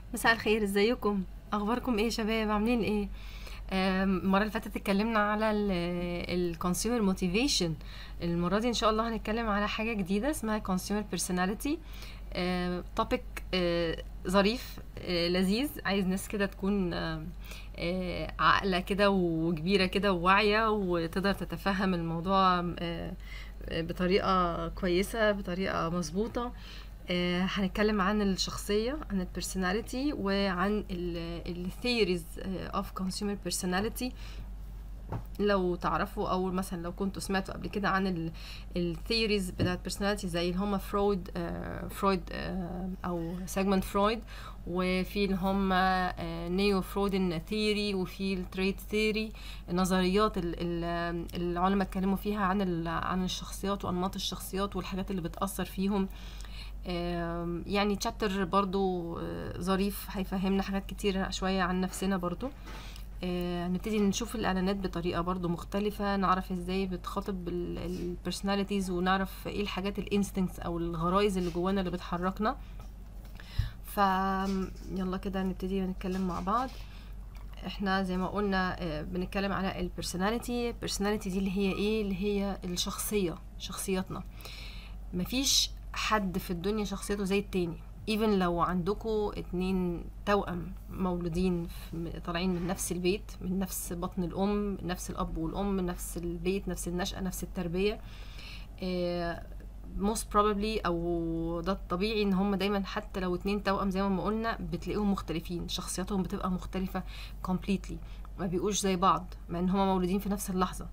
مساء الخير ازيكم اخباركم ايه يا شباب عاملين ايه آم، المره اللي فاتت اتكلمنا على الكونسيومر موتيفيشن المره دي ان شاء الله هنتكلم على حاجه جديده اسمها كونسيومر بيرسوناليتي توبيك ظريف آه، لذيذ عايز ناس كده تكون آه، آه، عاقله كده وكبيره كده وواعيه وتقدر تتفهم الموضوع آه، آه، بطريقه كويسه بطريقه مظبوطه آه، هنتكلم عن الشخصية عن البرسوناليتي وعن الثيوريز اوف كونسيومر بيرسوناليتي لو تعرفوا او مثلا لو كنتوا سمعتوا قبل كده عن الثيوريز بتاعت بيرسوناليتي زي اللي هم فرويد آه، فرويد آه، او سيجموند فرويد وفي اللي هم نيو فرويدن ثيوري وفي التريت ثيوري النظريات ال- ال- العلماء اتكلموا فيها عن ال- عن الشخصيات وانماط الشخصيات والحاجات اللي بتأثر فيهم آم، يعني تشابتر برضو آه، ظريف هيفهمنا حاجات كتير شوية عن نفسنا برضو آه، هنبتدي نشوف الإعلانات بطريقة برضو مختلفة نعرف ازاي بتخاطب البرسوناليتيز ونعرف ايه الحاجات الانستنكتس او الغرائز اللي جوانا اللي بتحركنا ف يلا كده نبتدي نتكلم مع بعض احنا زي ما قلنا آه، بنتكلم على البرسوناليتي البرسوناليتي دي اللي هي ايه اللي هي الشخصية شخصياتنا مفيش حد في الدنيا شخصيته زي التاني ايفن لو عندكوا اتنين توأم مولودين في- طالعين من نفس البيت من نفس بطن الأم نفس الأب والأم نفس البيت نفس النشأة نفس التربية آه، most probably او ده الطبيعي ان هم دايما حتى لو اتنين توأم زي ما قلنا بتلاقيهم مختلفين شخصياتهم بتبقى مختلفة completely ما بيبقوش زي بعض مع ان هم مولودين في نفس اللحظة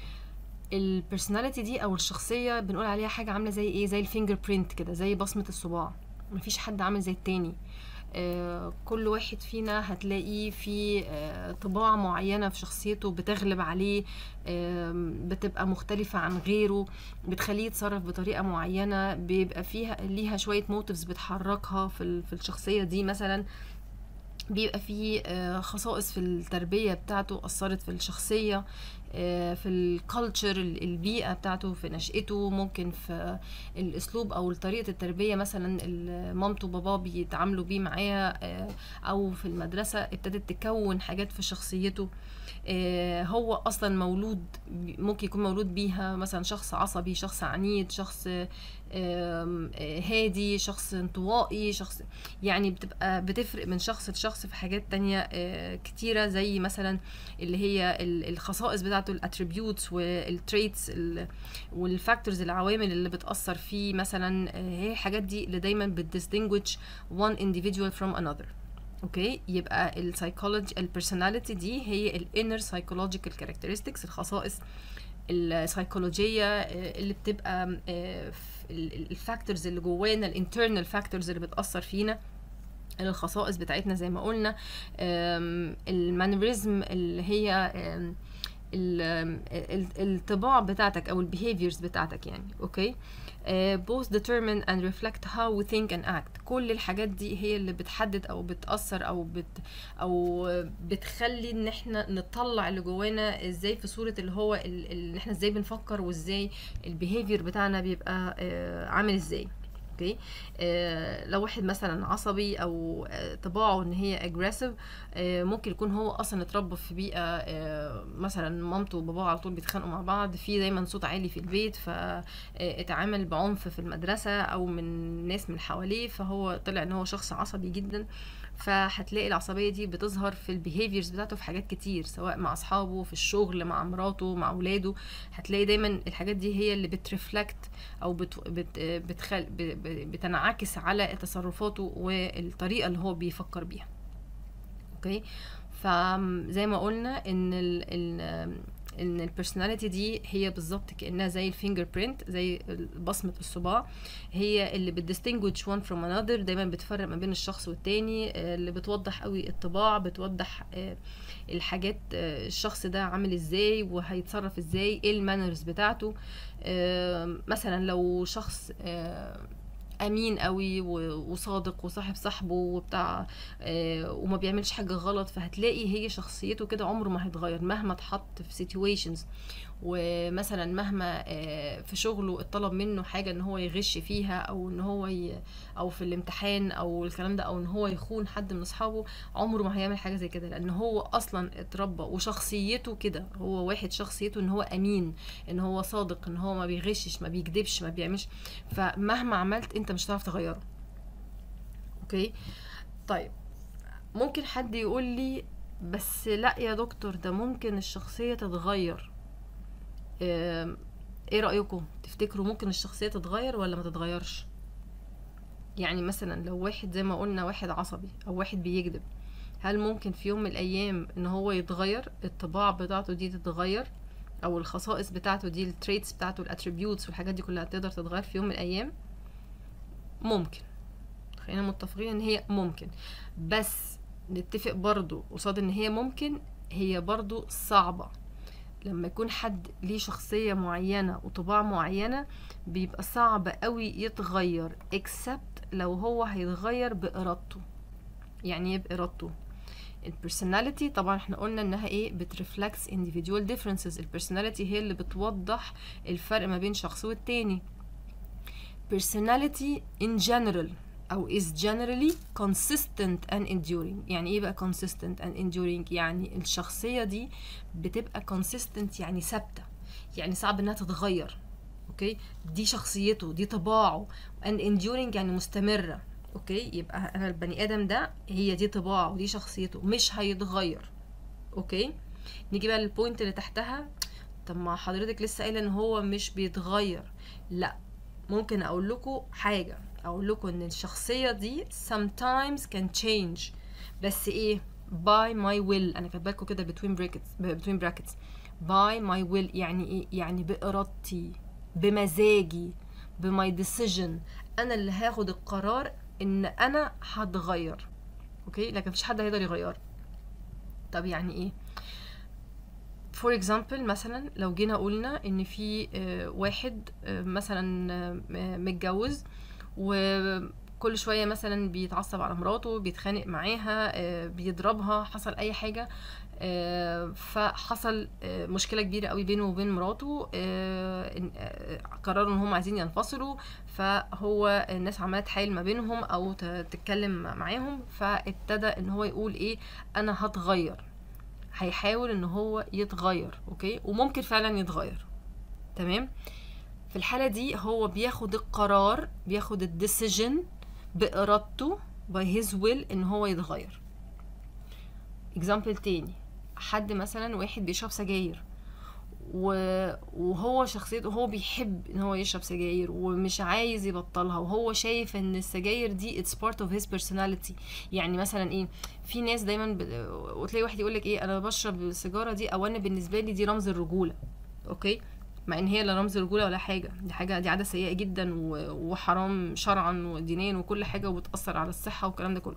البرسوناليتي دي او الشخصيه بنقول عليها حاجه عامله زي ايه زي الفينجر برينت كده زي بصمه الصباع مفيش حد عامل زي التاني آه، كل واحد فينا هتلاقيه في آه، طباع معينة في شخصيته بتغلب عليه آم، بتبقى مختلفة عن غيره بتخليه يتصرف بطريقة معينة بيبقى فيها ليها شوية موتيفز بتحركها في ال- في الشخصية دي مثلا بيبقى فيه آه، خصائص في التربية بتاعته أثرت في الشخصية آه، في الكالتشر البيئة بتاعته في نشأته ممكن في الأسلوب أو طريقة التربية مثلا اللي مامته وباباه بيتعاملوا بيه معاه آه، أو في المدرسة ابتدت تكون حاجات في شخصيته آه، هو أصلا مولود بي- ممكن يكون مولود بيها مثلا شخص عصبي شخص عنيد شخص آم، آه، هادي شخص انطوائي شخص يعني بتبقى بتفرق من شخص لشخص في حاجات تانية آه، كتيرة زي مثلا اللي هي ال- الخصائص بتاعته الاتريبيوتس والتريتس والفاكتورز العوامل اللي بتأثر فيه مثلا آه، هي الحاجات دي اللي دايما بتدistinguish one individual from another اوكي يبقى السايكولوجي البيرسوناليتي دي هي الانر سايكولوجيكال كاركترستكس الخصائص السيكولوجيه آه، اللي بتبقى الفاكتورز اللي جوانا الانترنال فاكتورز اللي بتأثر فينا الخصائص بتاعتنا زي ما قلنا آم، المانيريزم اللي هي آم، ال- ال- الطباع بتاعتك او البيهيفيرز بتاعتك يعني اوكي آه، both determine and reflect how we think and act كل الحاجات دي هي اللي بتحدد او بتأثر او بت او بتخلي ان احنا نطلع اللي جوانا ازاي في صورة اللي هو ال- ال- ان احنا ازاي بنفكر وازاي البيهيفير بتاعنا بيبقى آه، عامل ازاي اوكي آه، لو واحد مثلا عصبي او آه، طباعه ان هي اجريسيف ممكن يكون هو اصلا اتربى في بيئه آه، مثلا مامته وباباه على طول بيتخانقوا مع بعض في دايما صوت عالي في البيت فاتعامل بعنف في المدرسه او من ناس من حواليه فهو طلع ان هو شخص عصبي جدا فهتلاقي العصبيه دي بتظهر في البيهيفيرز بتاعته في حاجات كتير سواء مع اصحابه في الشغل مع مراته مع اولاده هتلاقي دايما الحاجات دي هي اللي بترفلكت او بت بت بتخل ب- ب- بتنعكس على تصرفاته والطريقه اللي هو بيفكر بيها اوكي فزي ما قلنا ان ال ال ان البرسوناليتي دي هي بالظبط كانها زي الفينجر برينت زي بصمه الصباع هي اللي بتدistinguish one from another دايما بتفرق ما بين الشخص والتاني آه، اللي بتوضح قوي الطباع بتوضح آه، الحاجات آه، الشخص ده عامل ازاي وهيتصرف ازاي ايه المانرز بتاعته آه، مثلا لو شخص آه، امين قوي و- وصادق وصاحب صاحبه وبتاع آه، وما بيعملش حاجه غلط فهتلاقي هي شخصيته كده عمره ما هيتغير مهما اتحط في situations ومثلا مهما آه، في شغله اتطلب منه حاجه ان هو يغش فيها او ان هو ي... او في الامتحان او الكلام ده او ان هو يخون حد من اصحابه عمره ما هيعمل حاجه زي كده لان هو اصلا اتربى وشخصيته كده هو واحد شخصيته ان هو امين ان هو صادق ان هو ما بيغشش ما بيكذبش ما بيعملش فمهما عملت انت مش هتعرف تغيره اوكي طيب ممكن حد يقول لي بس لا يا دكتور ده ممكن الشخصية تتغير آم، ايه رأيكم تفتكروا ممكن الشخصية تتغير ولا ما تتغيرش يعني مثلا لو واحد زي ما قلنا واحد عصبي او واحد بيكذب هل ممكن في يوم من الايام ان هو يتغير الطباع بتاعته دي تتغير او الخصائص بتاعته دي التريتس بتاعته الاتريبيوتس والحاجات دي كلها تقدر تتغير في يوم من الايام ممكن خلينا متفقين ان هي ممكن بس نتفق برضو قصاد ان هي ممكن هي برضو صعبة لما يكون حد ليه شخصية معينة وطباع معينة بيبقى صعب قوي يتغير except لو هو هيتغير بإرادته يعني ايه بإرادته البرسوناليتي طبعا احنا قلنا انها ايه بترفلكس individual differences البرسوناليتي هي اللي بتوضح الفرق ما بين شخص والتاني personality in general او is generally consistent and enduring يعني ايه بقى consistent and enduring يعني الشخصية دي بتبقى consistent يعني ثابتة يعني صعب انها تتغير اوكي دي شخصيته دي طباعه and enduring يعني مستمرة اوكي يبقى انا البني ادم ده هي دي طباعه ودي شخصيته مش هيتغير اوكي نيجي بقى للبوينت اللي تحتها طب ما حضرتك لسه قايله ان هو مش بيتغير لا ممكن اقول لكم حاجه اقول لكم ان الشخصيه دي sometimes can change بس ايه by my will انا كاتبه لكم كده between brackets between brackets by my will يعني ايه يعني بارادتي بمزاجي بماي decision انا اللي هاخد القرار ان انا هتغير اوكي لكن مفيش حد هيقدر يغير طب يعني ايه فور اكزامبل مثلا لو جينا قلنا ان في آه، واحد آه، مثلا آه، متجوز وكل شويه مثلا بيتعصب على مراته بيتخانق معاها آه، بيضربها حصل اي حاجه آه، فحصل آه، مشكله كبيره قوي بينه وبين مراته آه، إن- آه، قرروا ان هم عايزين ينفصلوا فهو الناس عماله تحايل ما بينهم او ت- تتكلم معاهم فابتدى ان هو يقول ايه انا هتغير هيحاول ان هو يتغير اوكي وممكن فعلا يتغير تمام في الحالة دي هو بياخد القرار بياخد الديسيجن بإرادته by his will ان هو يتغير example تاني حد مثلا واحد بيشرب سجاير و- وهو شخصيته هو بيحب ان هو يشرب سجاير ومش عايز يبطلها وهو شايف ان السجاير دي it's part of his personality يعني مثلا ايه في ناس دايما ب... وتلاقي واحد يقول لك ايه انا بشرب السيجاره دي او انا بالنسبه لي دي رمز الرجوله اوكي مع ان هي لا رمز رجوله ولا حاجه دي حاجه دي عاده سيئه جدا و- وحرام شرعا ودينيا وكل حاجه وبتاثر على الصحه والكلام ده كله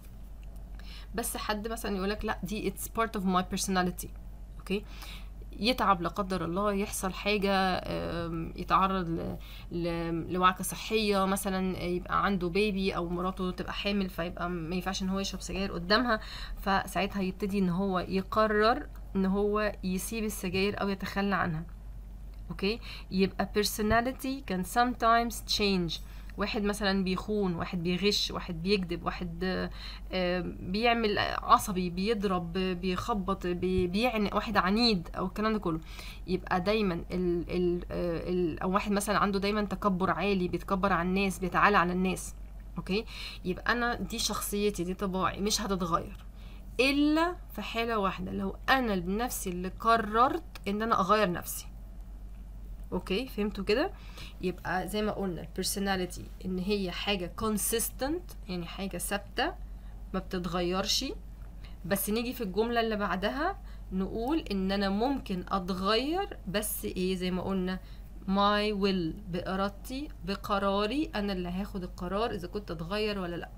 بس حد مثلا يقول لك لا دي it's part of my personality اوكي يتعب لا قدر الله يحصل حاجة آم، يتعرض ل- ل- لوعكة صحية مثلا يبقى عنده بيبي أو مراته تبقى حامل فيبقى ما ينفعش إن هو يشرب سجاير قدامها فساعتها يبتدي إن هو يقرر إن هو يسيب السجاير أو يتخلى عنها اوكي يبقى personality can sometimes change واحد مثلا بيخون واحد بيغش واحد بيكذب واحد آه، آه، بيعمل عصبي بيضرب آه، بيخبط بي- بيعنق واحد عنيد او الكلام ده كله يبقى دايما ال ال آه، ال او واحد مثلا عنده دايما تكبر عالي بيتكبر على الناس بيتعالى على الناس اوكي يبقى انا دي شخصيتي دي طباعي مش هتتغير الا في حاله واحده لو انا بنفسي اللي قررت ان انا اغير نفسي اوكي فهمتوا كده يبقى زي ما قلنا personality ان هي حاجة consistent يعني حاجة ثابتة ما بتتغيرش بس نيجي في الجملة اللي بعدها نقول ان انا ممكن اتغير بس ايه زي ما قلنا my will بإرادتي بقراري انا اللي هاخد القرار اذا كنت اتغير ولا لا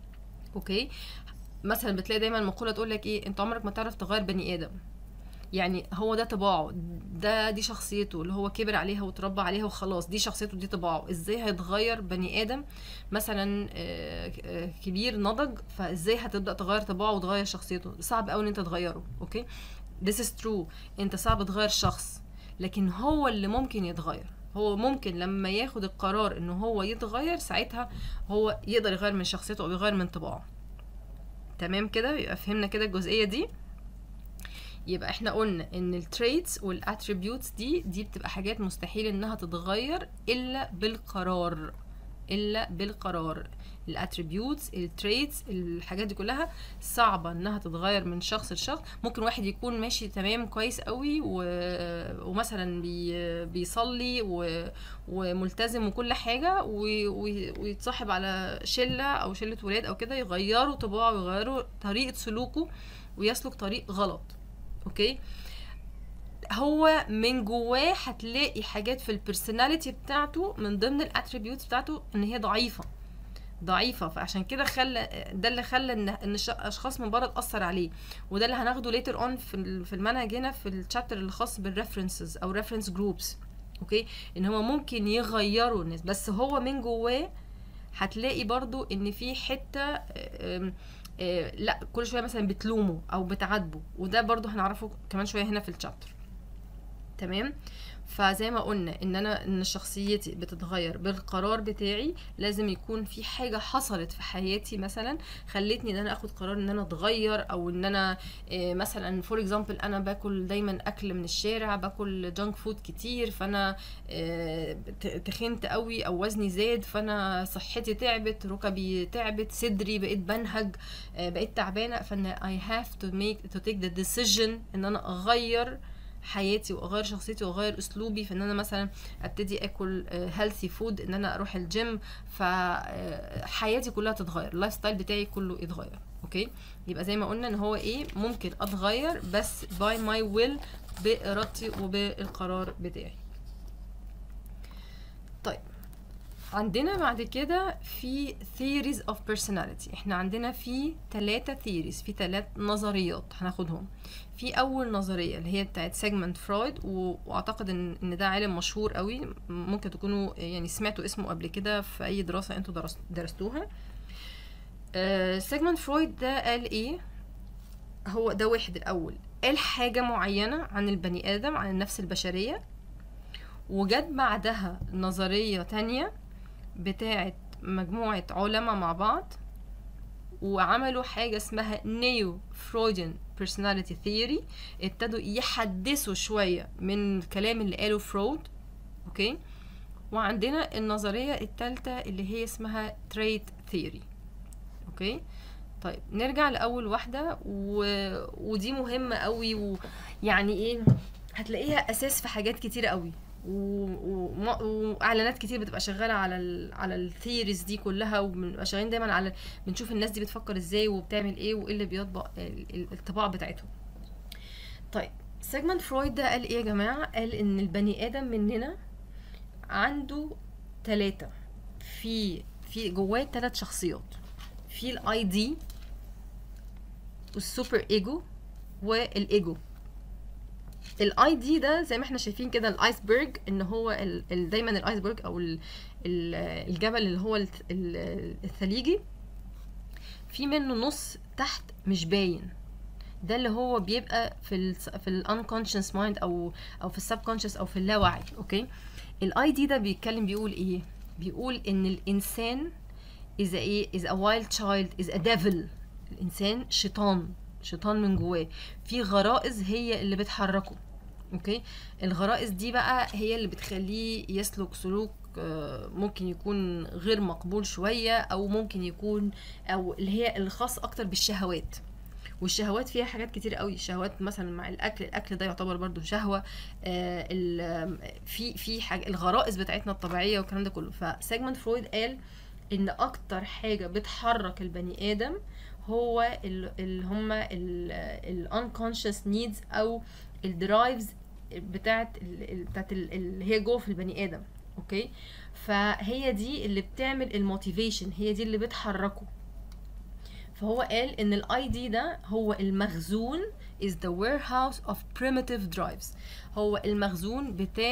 اوكي مثلا بتلاقي دايما مقولة تقول لك ايه انت عمرك ما تعرف تغير بني ادم يعني هو ده طباعه ده دي شخصيته اللي هو كبر عليها وتربى عليها وخلاص دي شخصيته دي طباعه ازاي هيتغير بني ادم مثلا آه، آه، كبير نضج فازاي هتبدا تغير طباعه وتغير شخصيته صعب قوي ان انت تغيره اوكي this is true انت صعب تغير شخص لكن هو اللي ممكن يتغير هو ممكن لما ياخد القرار ان هو يتغير ساعتها هو يقدر يغير من شخصيته او يغير من طباعه تمام كده يبقى فهمنا كده الجزئيه دي يبقى احنا قلنا ان التريتس والاتريبيوتس دي دي بتبقى حاجات مستحيل انها تتغير الا بالقرار الا بالقرار الاتريبيوتس التريتس الحاجات دي كلها صعبه انها تتغير من شخص لشخص ممكن واحد يكون ماشي تمام كويس قوي و... ومثلا بي... بيصلي و... وملتزم وكل حاجه و... و... ويتصاحب على شله او شله ولاد او كده يغيروا طباعه ويغيروا طريقه سلوكه ويسلك طريق غلط اوكي هو من جواه هتلاقي حاجات في البرسوناليتي بتاعته من ضمن الاتريبيوتس بتاعته ان هي ضعيفه ضعيفه فعشان كده خلى ده اللي خلى ان ان اشخاص من بره تاثر عليه وده اللي هناخده ليتر اون في في المنهج هنا في الشابتر اللي خاص بالريفرنسز او ريفرنس جروبس اوكي ان هو ممكن يغيروا الناس بس هو من جواه هتلاقي برضو ان في حته آم آه لا كل شويه مثلا بتلومه او بتعاتبه وده برضو هنعرفه كمان شويه هنا في الشابتر تمام فزي ما قلنا ان انا ان شخصيتي بتتغير بالقرار بتاعي لازم يكون في حاجه حصلت في حياتي مثلا خلتني ان انا اخد قرار ان انا اتغير او ان انا إيه مثلا فور اكزامبل انا باكل دايما اكل من الشارع باكل جانك فود كتير فانا إيه تخنت قوي او وزني زاد فانا صحتي تعبت ركبي تعبت صدري بقيت بنهج إيه بقيت تعبانه فانا I have to make to take the decision ان انا اغير حياتي واغير شخصيتي واغير اسلوبي في ان انا مثلا ابتدي اكل هيلثي فود ان انا اروح الجيم فحياتي كلها تتغير اللايف ستايل بتاعي كله يتغير اوكي يبقى زي ما قلنا ان هو ايه ممكن اتغير بس باي ماي ويل بارادتي وبالقرار بتاعي طيب عندنا بعد كده في theories of personality احنا عندنا في ثلاثة theories في ثلاث نظريات هناخدهم في اول نظريه اللي هي بتاعت سيجمنت فرويد واعتقد ان ان ده عالم مشهور قوي ممكن تكونوا يعني سمعتوا اسمه قبل كده في اي دراسه انتوا درست درستوها سيجمنت فرويد ده قال ايه هو ده واحد الاول قال حاجه معينه عن البني ادم عن النفس البشريه وجت بعدها نظريه تانية بتاعت مجموعه علماء مع بعض وعملوا حاجة اسمها نيو فرويديان personality theory ابتدوا يحدثوا شوية من الكلام اللي قاله فرويد اوكي وعندنا النظرية التالتة اللي هي اسمها تريت ثيوري اوكي طيب نرجع لأول واحدة و... ودي مهمة قوي ويعني ايه هتلاقيها أساس في حاجات كتيرة قوي واعلانات و... كتير بتبقى شغاله على ال... على الثيوريز دي كلها وبنبقى شغالين دايما على بنشوف الناس دي بتفكر ازاي وبتعمل ايه وايه اللي بيطبق الطباع بتاعتهم طيب سيجمنت فرويد ده قال ايه يا جماعه قال ان البني ادم مننا عنده ثلاثه في في جواه ثلاث شخصيات في الاي دي والسوبر ايجو والايجو الاي دي ده زي ما احنا شايفين كده الايسبرج ان هو ال ال دايما الايسبرج او ال ال الجبل اللي هو الثليجي في منه نص تحت مش باين ده اللي هو بيبقى في ال في الانكونشس مايند او او في السبكونشس او في اللاوعي اوكي الاي دي ده بيتكلم بيقول ايه بيقول ان الانسان is a ايه is a wild child is a devil الانسان شيطان شيطان من جواه في غرائز هي اللي بتحركه اوكي الغرائز دي بقى هي اللي بتخليه يسلك سلوك ممكن يكون غير مقبول شوية أو ممكن يكون أو اللي هي الخاص أكتر بالشهوات والشهوات فيها حاجات كتير قوي الشهوات مثلا مع الاكل الاكل ده يعتبر برضو شهوه آه في في حاجه الغرائز بتاعتنا الطبيعيه والكلام ده كله فسيجمنت فرويد قال ان اكتر حاجه بتحرك البني ادم هو اللي هم الانكونشس نيدز او الدرايفز بتاعت ال بتاعت ال اللي هي جوه في البني ادم اوكي فهي دي اللي بتعمل الموتيفيشن هي دي اللي بتحركه فهو قال ان الاي دي ده هو المخزون is the warehouse of primitive drives هو المخزون بتاع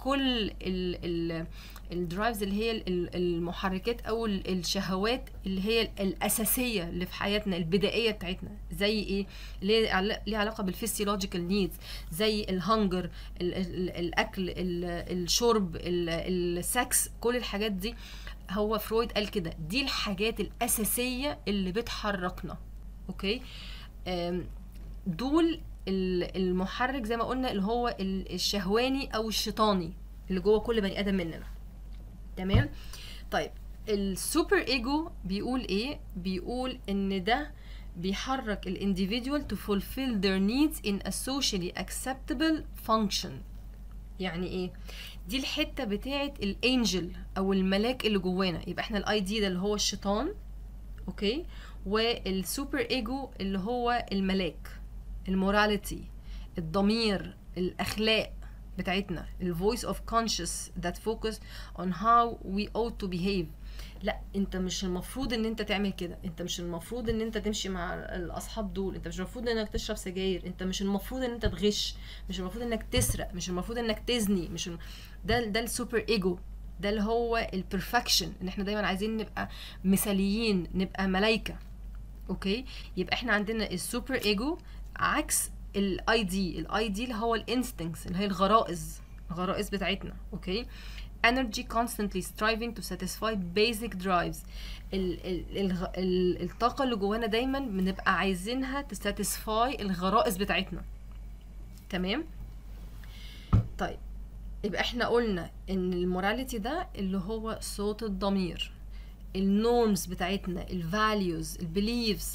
كل ال ال الدرايفز اللي هي ال- المحركات او ال- الشهوات اللي هي الاساسيه اللي في حياتنا البدائيه بتاعتنا زي ايه اللي هي عل- ليها علاقه بالفسيولوجيكال نيدز زي الهنجر ال- ال- الاكل ال- الشرب ال- السكس كل الحاجات دي هو فرويد قال كده دي الحاجات الاساسيه اللي بتحركنا اوكي أم، دول ال- المحرك زي ما قلنا اللي هو ال- الشهواني او الشيطاني اللي جوه كل بني ادم مننا تمام طيب السوبر ايجو بيقول ايه بيقول ان ده بيحرك الانديفيدوال to fulfill their needs in a socially acceptable function يعني ايه دي الحته بتاعه الانجل او الملاك اللي جوانا يبقى احنا الاي دي ده اللي هو الشيطان اوكي والسوبر ايجو اللي هو الملاك الموراليتي الضمير الاخلاق بتاعتنا الفويس اوف conscious that focus on how we ought to behave لا انت مش المفروض ان انت تعمل كده انت مش المفروض ان انت تمشي مع الاصحاب دول انت مش المفروض انك تشرب سجاير انت مش المفروض ان انت تغش مش المفروض انك تسرق مش المفروض انك تزني مش الم... ده ده السوبر ايجو ده اللي هو البرفكشن ان احنا دايما عايزين نبقى مثاليين نبقى ملايكه اوكي يبقى احنا عندنا السوبر ايجو عكس الاي دي الاي دي اللي هو الانستنكتس اللي هي الغرائز الغرائز بتاعتنا اوكي energy constantly striving to satisfy basic drives ال ال ال ال الطاقة اللي جوانا دايما بنبقى عايزينها تساتسفاي الغرائز بتاعتنا تمام طيب يبقى احنا قلنا ان الموراليتي ده اللي هو صوت الضمير النورمز بتاعتنا الفاليوز البيليفز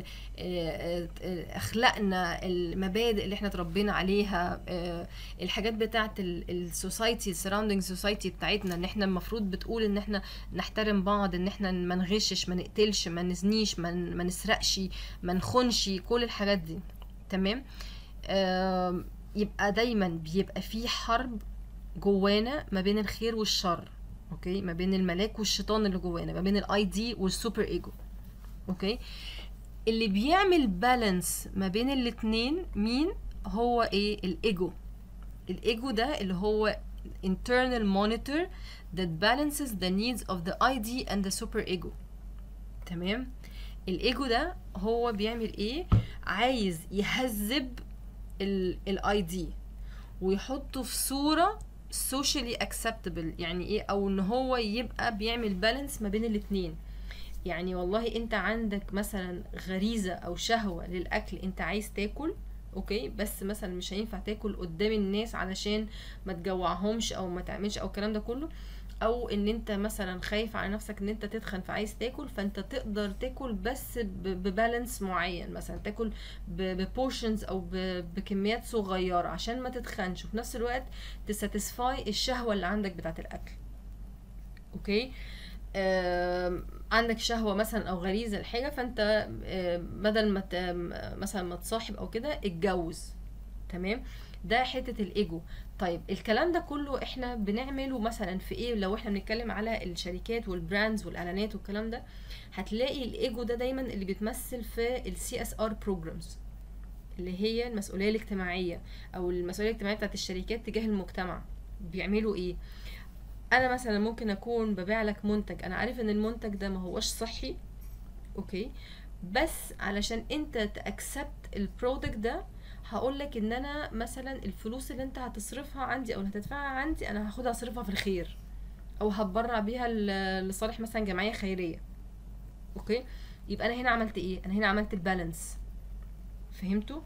اخلاقنا المبادئ اللي احنا اتربينا عليها آه، الحاجات بتاعت السوسايتي السراوندينج سوسايتي بتاعتنا ان احنا المفروض بتقول ان احنا نحترم بعض ان احنا ما نغشش ما نقتلش ما نزنيش ما ن- ما نسرقش ما نخونش كل الحاجات دي تمام آم، يبقى دايما بيبقى في حرب جوانا ما بين الخير والشر اوكي ما بين الملاك والشيطان اللي جوانا ما بين الاي دي والسوبر ايجو اوكي اللي بيعمل بالانس ما بين الاتنين مين هو ايه الايجو الايجو ده اللي هو internal monitor that balances the needs of the ID and the super ego تمام الايجو ده هو بيعمل ايه عايز يهذب الاي دي ويحطه في صورة socially acceptable يعني ايه او ان هو يبقى بيعمل بالانس ما بين الاتنين يعني والله انت عندك مثلا غريزة او شهوة للاكل انت عايز تاكل اوكي بس مثلا مش هينفع تاكل قدام الناس علشان ما تجوعهمش او ما تعملش او الكلام ده كله او ان انت مثلا خايف على نفسك ان انت تتخن فعايز تاكل فانت تقدر تاكل بس ب- ببالانس معين مثلا تاكل ببورشنز او ب- بكميات صغيره عشان ما تتخنش وفي نفس الوقت تساتسفاي الشهوه اللي عندك بتاعه الاكل اوكي آم، عندك شهوه مثلا او غريزه لحاجه فانت آم، بدل ما ت- مثلا ما تصاحب او كده اتجوز تمام ده حته الايجو طيب الكلام ده كله احنا بنعمله مثلا في ايه لو احنا بنتكلم على الشركات والبراندز والاعلانات والكلام ده هتلاقي الايجو ده دايما اللي بيتمثل في السي اس ار بروجرامز اللي هي المسؤوليه الاجتماعيه او المسؤوليه الاجتماعيه بتاعت الشركات تجاه المجتمع بيعملوا ايه انا مثلا ممكن اكون ببيع لك منتج انا عارف ان المنتج ده ما هوش صحي اوكي بس علشان انت تاكسبت البرودكت ده هقول لك ان انا مثلا الفلوس اللي انت هتصرفها عندي او اللي هتدفعها عندي انا هاخدها اصرفها في الخير او هتبرع بيها ل- لصالح مثلا جمعيه خيريه اوكي يبقى انا هنا عملت ايه انا هنا عملت البالانس فهمتوا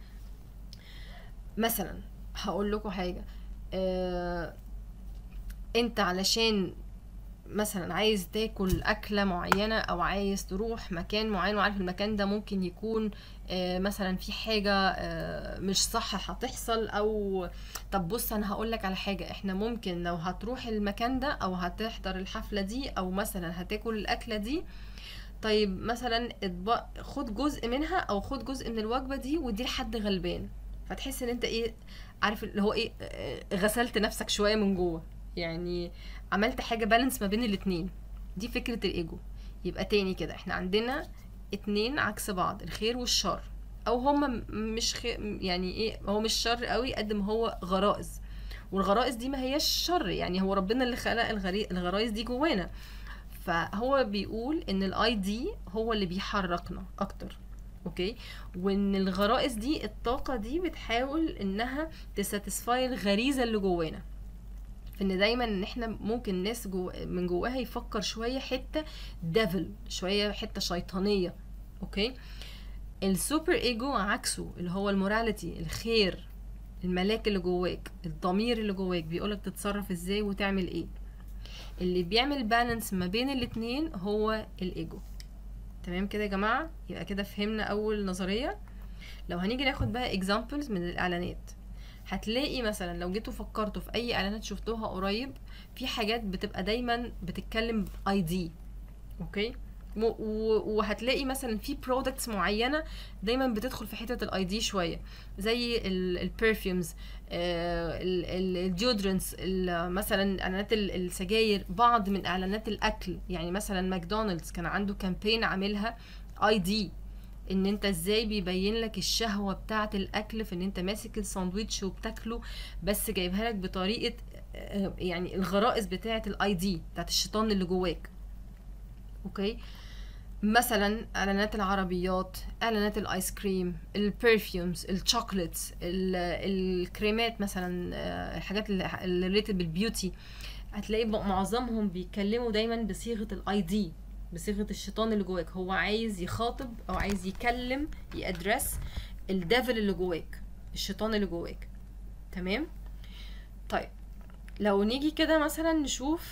مثلا هقول لكم حاجه آه انت علشان مثلا عايز تاكل اكله معينه او عايز تروح مكان معين وعارف المكان ده ممكن يكون آه، مثلا في حاجه آه، مش صح هتحصل او طب بص انا هقول لك على حاجه احنا ممكن لو هتروح المكان ده او هتحضر الحفله دي او مثلا هتاكل الاكله دي طيب مثلا اطبق خد جزء منها او خد جزء من الوجبه دي ودي لحد غلبان فتحس ان انت ايه عارف اللي هو ايه آه، غسلت نفسك شويه من جوه يعني عملت حاجه بالانس ما بين الاتنين دي فكره الايجو يبقى تاني كده احنا عندنا اتنين عكس بعض الخير والشر او هما م- مش خي... يعني ايه هو مش شر قوي قد ما هو غرائز والغرائز دي ما هياش شر يعني هو ربنا اللي خلق الغري... الغرائز دي جوانا فهو بيقول ان الاي دي هو اللي بيحركنا اكتر اوكي وان الغرائز دي الطاقه دي بتحاول انها تساتسفاي الغريزه اللي جوانا ان دايما ان احنا ممكن الناس جو من جواها يفكر شويه حته ديفل شويه حته شيطانيه اوكي السوبر ايجو عكسه اللي هو الموراليتي الخير الملاك اللي جواك الضمير اللي جواك بيقولك تتصرف ازاي وتعمل ايه اللي بيعمل بالانس ما بين الاتنين هو الايجو تمام كده يا جماعه يبقى كده فهمنا اول نظريه لو هنيجي ناخد بقى اكزامبلز من الاعلانات هتلاقي مثلا لو جيتوا فكرتوا في اي اعلانات شفتوها قريب في حاجات بتبقى دايما بتتكلم اي دي اوكي و- و- وهتلاقي مثلا في برودكتس معينه دايما بتدخل في حته الاي دي شويه زي البرفيومز الديودرنتس مثلا اعلانات ال- السجاير بعض من اعلانات الاكل يعني مثلا ماكدونالدز كان عنده كامبين عاملها اي دي ان انت ازاي بيبين لك الشهوه بتاعه الاكل في ان انت ماسك الساندوتش وبتاكله بس جايبها لك بطريقه آه، يعني الغرائز بتاعه الاي دي بتاعه الشيطان اللي جواك اوكي مثلا اعلانات العربيات اعلانات الايس كريم البرفيومز الشوكليتس ال- الكريمات مثلا آه، الحاجات اللي ريليتد بالبيوتي هتلاقي بق- معظمهم بيتكلموا دايما بصيغه الاي دي بصيغه الشيطان اللي جواك هو عايز يخاطب او عايز يكلم يادرس الديفل اللي جواك الشيطان اللي جواك تمام طيب لو نيجي كده مثلا نشوف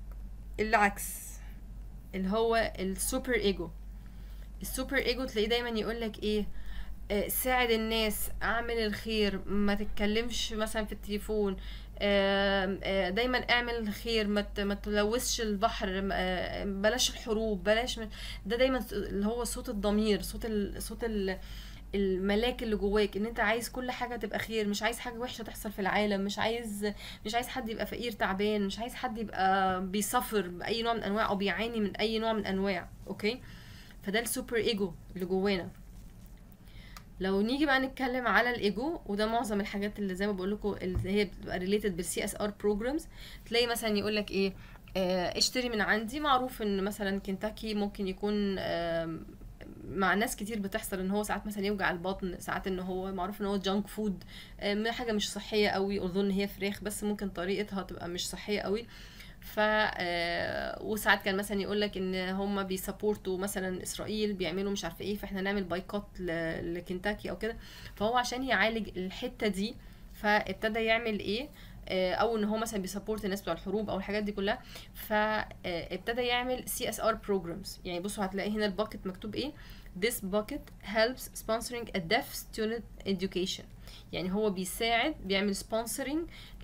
العكس اللي هو السوبر ايجو السوبر ايجو تلاقيه دايما يقولك ايه آه، ساعد الناس اعمل الخير ما تتكلمش مثلا في التليفون آم، آه، دايما اعمل الخير ما ت- ما تلوثش البحر ما- آه، بلاش الحروب بلاش م- ده دايما س- اللي هو صوت الضمير صوت ال... صوت ال... الملاك اللي جواك ان انت عايز كل حاجه تبقى خير مش عايز حاجه وحشه تحصل في العالم مش عايز مش عايز حد يبقى فقير تعبان مش عايز حد يبقى بيسفر باي نوع من انواع او بيعاني من اي نوع من انواع اوكي فده السوبر ايجو اللي جوانا لو نيجي بقى نتكلم على الايجو وده معظم الحاجات اللي زي ما بقول لكم اللي هي بتبقى ريليتد بالسي اس ار بروجرامز تلاقي مثلا يقول لك ايه آه، اشتري من عندي معروف ان مثلا كنتاكي ممكن يكون آم، مع ناس كتير بتحصل ان هو ساعات مثلا يوجع البطن ساعات ان هو معروف ان هو جانك فود حاجه مش صحيه قوي اظن هي فراخ بس ممكن طريقتها تبقى مش صحيه قوي ف آه، وساعات كان مثلا يقول لك ان هم بيسابورتوا مثلا اسرائيل بيعملوا مش عارفه ايه فاحنا نعمل بايكوت ل- لكنتاكي او كده فهو عشان يعالج الحته دي فابتدى يعمل ايه آه، او ان هو مثلا بيسابورت الناس بتوع الحروب او الحاجات دي كلها فابتدى يعمل سي اس ار بروجرامز يعني بصوا هتلاقي هنا الباكت مكتوب ايه This bucket helps sponsoring a deaf student education يعني هو بيساعد بيعمل سبونسرنج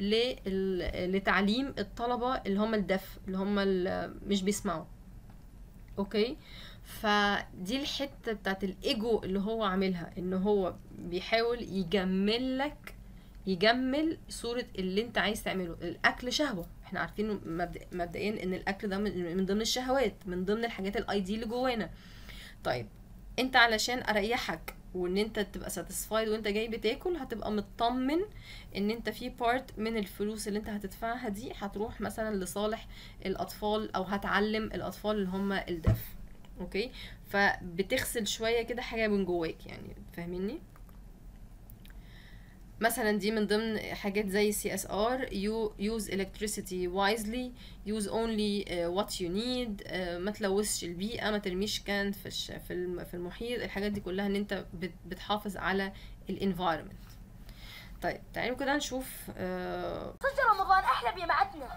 لتعليم الطلبة اللي هم الدف اللي هم اللي مش بيسمعوا اوكي فدي الحتة بتاعت الايجو اللي هو عاملها ان هو بيحاول يجمل لك يجمل صورة اللي انت عايز تعمله الاكل شهوة احنا عارفين مبدأ- مبدئيا ان الاكل ده من من ضمن الشهوات من ضمن الحاجات الاي دي اللي جوانا طيب انت علشان اريحك وان انت تبقى ساتيسفايد وانت جاي بتاكل هتبقى مطمن ان انت في بارت من الفلوس اللي انت هتدفعها دي هتروح مثلا لصالح الاطفال او هتعلم الاطفال اللي هم الدف اوكي فبتغسل شويه كده حاجه من جواك يعني فاهميني مثلا دي من ضمن حاجات زي سي اس ار use electricity wisely use only uh, what you need uh, ما تلوثش البيئة ما ترميش كان في الش... في الم- في المحيط الحاجات دي كلها ان انت بت... بتحافظ على الانفايرمنت طيب تعالوا كده نشوف آه صدق رمضان احلى بجماعتنا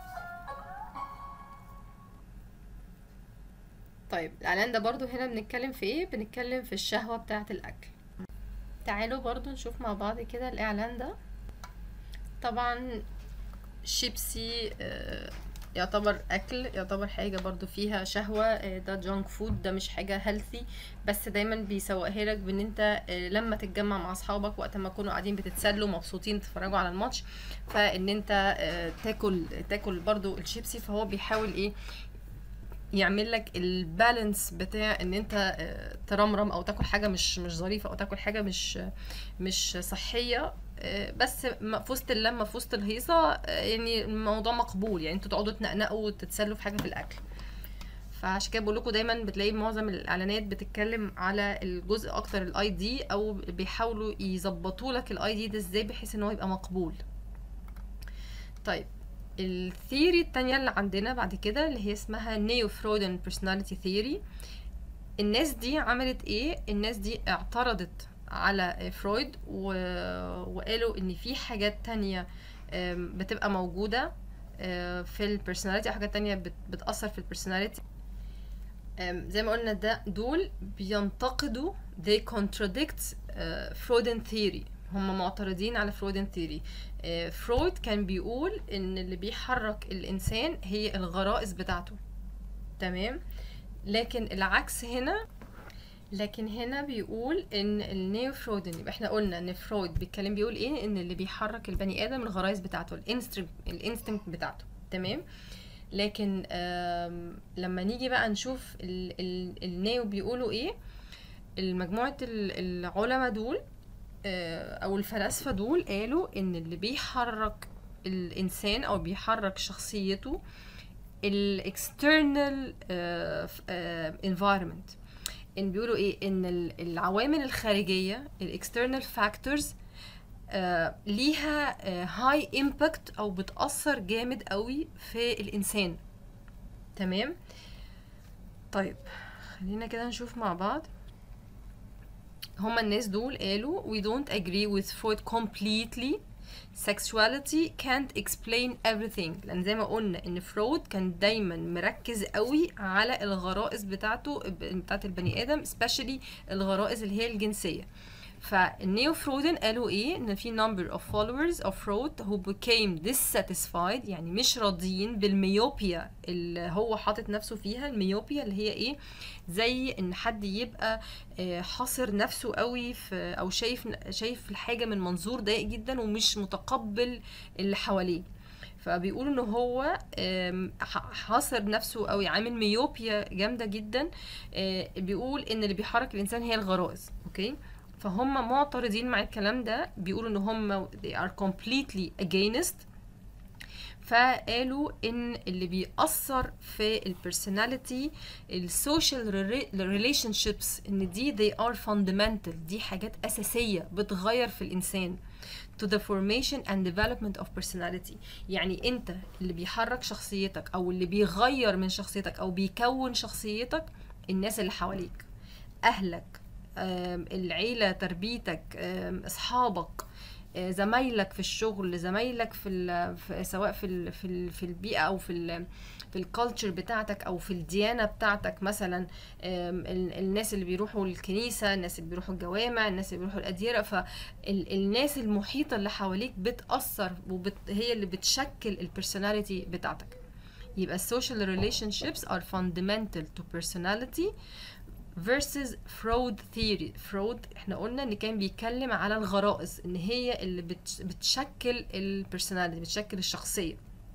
طيب الاعلان ده برضو هنا بنتكلم في ايه بنتكلم في الشهوة بتاعة الاكل تعالوا برضو نشوف مع بعض كده الاعلان ده طبعا شيبسي آه، يعتبر اكل يعتبر حاجه برضو فيها شهوه آه، ده جانك فود ده مش حاجه هيلثي بس دايما بيسوقها لك بان انت آه، لما تتجمع مع اصحابك وقت ما تكونوا قاعدين بتتسلوا مبسوطين تتفرجوا على الماتش فان انت آه، تاكل تاكل برضو الشيبسي فهو بيحاول ايه يعمل لك البالانس بتاع ان انت آه، ترمرم او تاكل حاجه مش مش ظريفه او تاكل حاجه مش مش صحيه آه، بس م- في وسط اللمه في وسط الهيصه آه، يعني الموضوع مقبول يعني انتوا تقعدوا تنقنقوا وتتسلوا في حاجه في الاكل فعشان كده بقول لكم دايما بتلاقي معظم الاعلانات بتتكلم على الجزء اكتر الاي دي او بيحاولوا يظبطوا لك الاي دي ده ازاي بحيث ان هو يبقى مقبول طيب الثيري التانية اللي عندنا بعد كده اللي هي اسمها نيو فرويدن بيرسوناليتي ثيوري الناس دي عملت ايه الناس دي اعترضت على فرويد و... وقالوا ان في حاجات تانية آم، بتبقى موجودة آه، في البرسوناليتي او حاجات تانية بت... بتأثر في البرسوناليتي زي ما قلنا ده دول بينتقدوا they contradict uh, Freudian theory هم معترضين على Freudian theory uh, فرويد كان بيقول ان اللي بيحرك الانسان هي الغرائز بتاعته تمام لكن العكس هنا لكن هنا بيقول ان النيو فرويدن يبقى احنا قلنا ان فرويد بيتكلم بيقول ايه ان اللي بيحرك البني ادم الغرائز بتاعته الانستنكت الانستنكت بتاعته تمام لكن آم، لما نيجي بقى نشوف ال- ال- النيو بيقولوا ايه المجموعة ال- العلماء دول آه، او الفلاسفة دول قالوا ان اللي بيحرك الانسان او بيحرك شخصيته الاكسترنال environment ان بيقولوا ايه ان ال- العوامل الخارجية الاكسترنال فاكتورز ليها هاي امباكت او بتأثر جامد قوي في الانسان تمام طيب خلينا كده نشوف مع بعض هما الناس دول قالوا we don't agree with Freud completely sexuality can't explain everything لان زي ما قلنا ان فرويد كان دايما مركز قوي على الغرائز بتاعته بتاعت البني ادم especially الغرائز اللي هي الجنسيه فالنيو فرودن قالوا ايه ان في number of followers of Freud who became dissatisfied يعني مش راضيين بالميوبيا اللي هو حاطط نفسه فيها الميوبيا اللي هي ايه زي ان حد يبقى آه، حاصر نفسه قوي في او شايف شايف الحاجه من منظور ضيق جدا ومش متقبل اللي حواليه فبيقولوا ان هو آم، ح- حاصر نفسه قوي عامل ميوبيا جامده جدا آه، بيقول ان اللي بيحرك الانسان هي الغرائز اوكي فهم معترضين مع الكلام ده بيقولوا ان هم they are completely against فقالوا ان اللي بيأثر في البرسوناليتي السوشيال ريليشن شيبس ان دي they are fundamental دي حاجات اساسيه بتغير في الانسان to the formation and development of personality يعني انت اللي بيحرك شخصيتك او اللي بيغير من شخصيتك او بيكون شخصيتك الناس اللي حواليك اهلك آم، العيله تربيتك آم، اصحابك آه، زمايلك في الشغل زمايلك في, ال- في سواء في ال في, ال في البيئه او في ال في الكالتشر بتاعتك او في الديانه بتاعتك مثلا آم، ال- الناس اللي بيروحوا الكنيسه الناس اللي بيروحوا الجوامع الناس اللي بيروحوا الاديره فالناس المحيطه اللي حواليك بتاثر وبت هي اللي بتشكل البرسوناليتي بتاعتك يبقى السوشيال relationships are fundamental to personality versus فرود theory فرود احنا قلنا ان كان بيتكلم على الغرائز ان هي اللي بتش- بتشكل البرسوناليتي بتشكل الشخصيه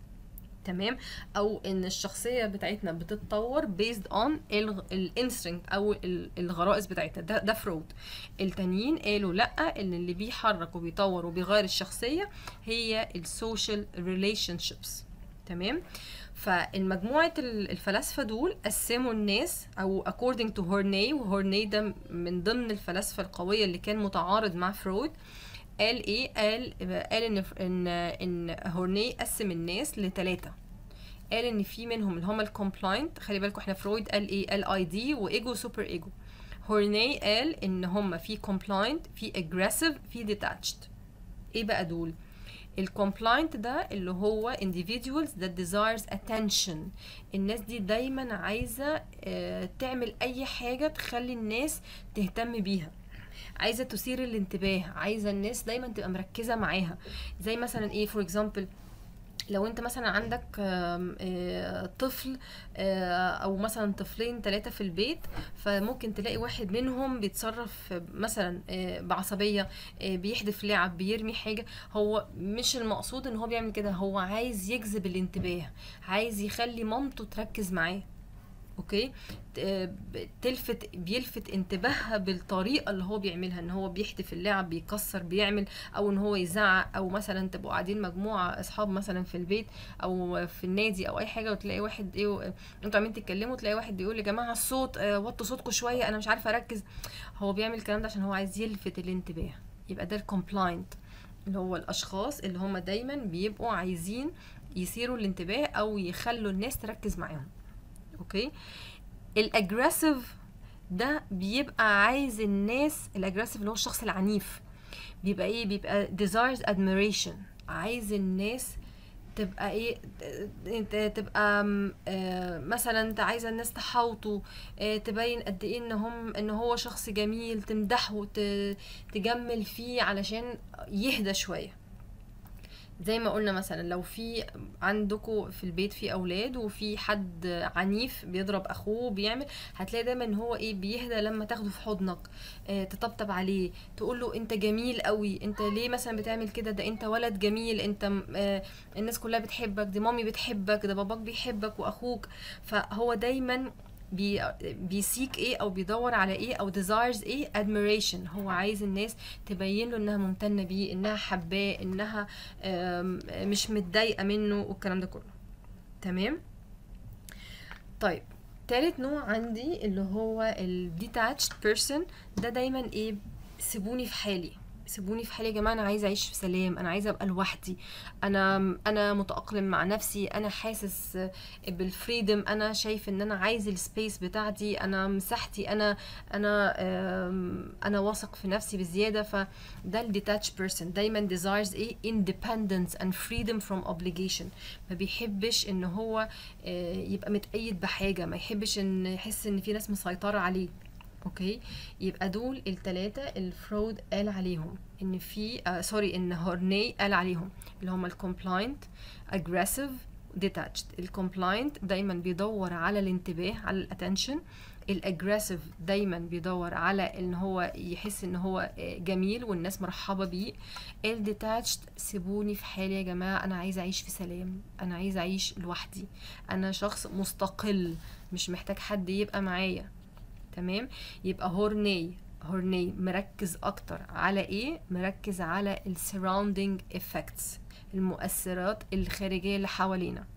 تمام او ان الشخصيه بتاعتنا بتتطور based on الانستنكت او ال- الغرائز بتاعتنا ده ده فرود التانيين قالوا لا ان اللي بيحرك وبيطور وبيغير الشخصيه هي السوشيال ريليشن شيبس تمام فالمجموعة ال- الفلاسفة دول قسموا الناس أو according to هورني وهورني ده من ضمن الفلاسفة القوية اللي كان متعارض مع فرويد قال ايه قال قال ان ان ان هورني قسم الناس لثلاثة قال ان في منهم اللي هم الكومبلاينت خلي بالكم احنا فرويد قال ايه قال اي دي وايجو سوبر ايجو هورني قال ان هم في كومبلاينت في اجريسيف في ديتاتشد ايه بقى دول الكومبلاينت ده اللي هو individuals that desires attention الناس دي دايما عايزة آه، تعمل اي حاجة تخلي الناس تهتم بيها عايزة تثير الانتباه عايزة الناس دايما تبقى مركزة معاها زي مثلا ايه فور اكزامبل لو انت مثلا عندك آم، آه، طفل آه، او مثلا طفلين ثلاثة في البيت فممكن تلاقي واحد منهم بيتصرف مثلا آه، بعصبية آه، بيحدف لعب بيرمي حاجة هو مش المقصود ان هو بيعمل كده هو عايز يجذب الانتباه عايز يخلي مامته تركز معاه اوكي ت- ب- تلفت بيلفت انتباهها بالطريقه اللي هو بيعملها ان هو بيحدف اللعب بيكسر بيعمل او ان هو يزعق او مثلا تبقوا قاعدين مجموعه اصحاب مثلا في البيت او في النادي او اي حاجه وتلاقي واحد ايه و- انتوا عمالين تتكلموا تلاقي واحد بيقول يا جماعه الصوت آه، وطوا صوتكم شويه انا مش عارفه اركز هو بيعمل الكلام ده عشان هو عايز يلفت الانتباه يبقى ده الكومبلاينت اللي هو الاشخاص اللي هم دايما بيبقوا عايزين يثيروا الانتباه او يخلوا الناس تركز معاهم اوكي الاجريسيف ده بيبقى عايز الناس الاجريسيف اللي هو الشخص العنيف بيبقى ايه بيبقى desires admiration عايز الناس تبقى ايه انت تبقى م- آه، مثلا انت عايزه الناس تحاوطه آه، تبين قد ايه ان هم ان هو شخص جميل تمدحه ت- تجمل فيه علشان يهدى شويه زي ما قلنا مثلا لو في عندكم في البيت في اولاد وفي حد عنيف بيضرب اخوه بيعمل هتلاقي دايما ان هو ايه بيهدى لما تاخده في حضنك آه تطبطب عليه تقول له انت جميل قوي انت ليه مثلا بتعمل كده ده انت ولد جميل انت م- آه الناس كلها بتحبك دي مامي بتحبك ده باباك بيحبك واخوك فهو دايما بي بيسيك ايه او بيدور على ايه او desires ايه admiration هو عايز الناس تبين له انها ممتنه بيه انها حباه انها آم، مش متضايقه منه والكلام ده كله تمام طيب تالت نوع عندي اللي هو ال detached person ده دايما ايه سيبوني في حالي سيبوني في حالي يا جماعه انا عايزه اعيش في سلام انا عايزه ابقى لوحدي انا انا متاقلم مع نفسي انا حاسس بالفريدم انا شايف ان انا عايز السبيس بتاعتي انا مساحتي انا انا آم، انا واثق في نفسي بزياده فده الديتاتش بيرسون دايما desires ايه independence and freedom from obligation ما بيحبش ان هو آه، يبقى متقيد بحاجه ما يحبش ان يحس ان في ناس مسيطره عليه اوكي يبقى دول التلاتة الفرود قال عليهم ان في آه سوري ان هورني قال عليهم اللي هم الكومبلاينت اجريسيف ديتاتشد الكومبلاينت دايما بيدور على الانتباه على الاتنشن الاجريسيف دايما بيدور على ان هو يحس ان هو آه، جميل والناس مرحبه بيه الديتاتشد سيبوني في حالي يا جماعه انا عايزه اعيش في سلام انا عايزه اعيش لوحدي انا شخص مستقل مش محتاج حد يبقى معايا تمام يبقى هورني هورني مركز اكتر على ايه مركز على ال surrounding effects المؤثرات الخارجيه اللي حوالينا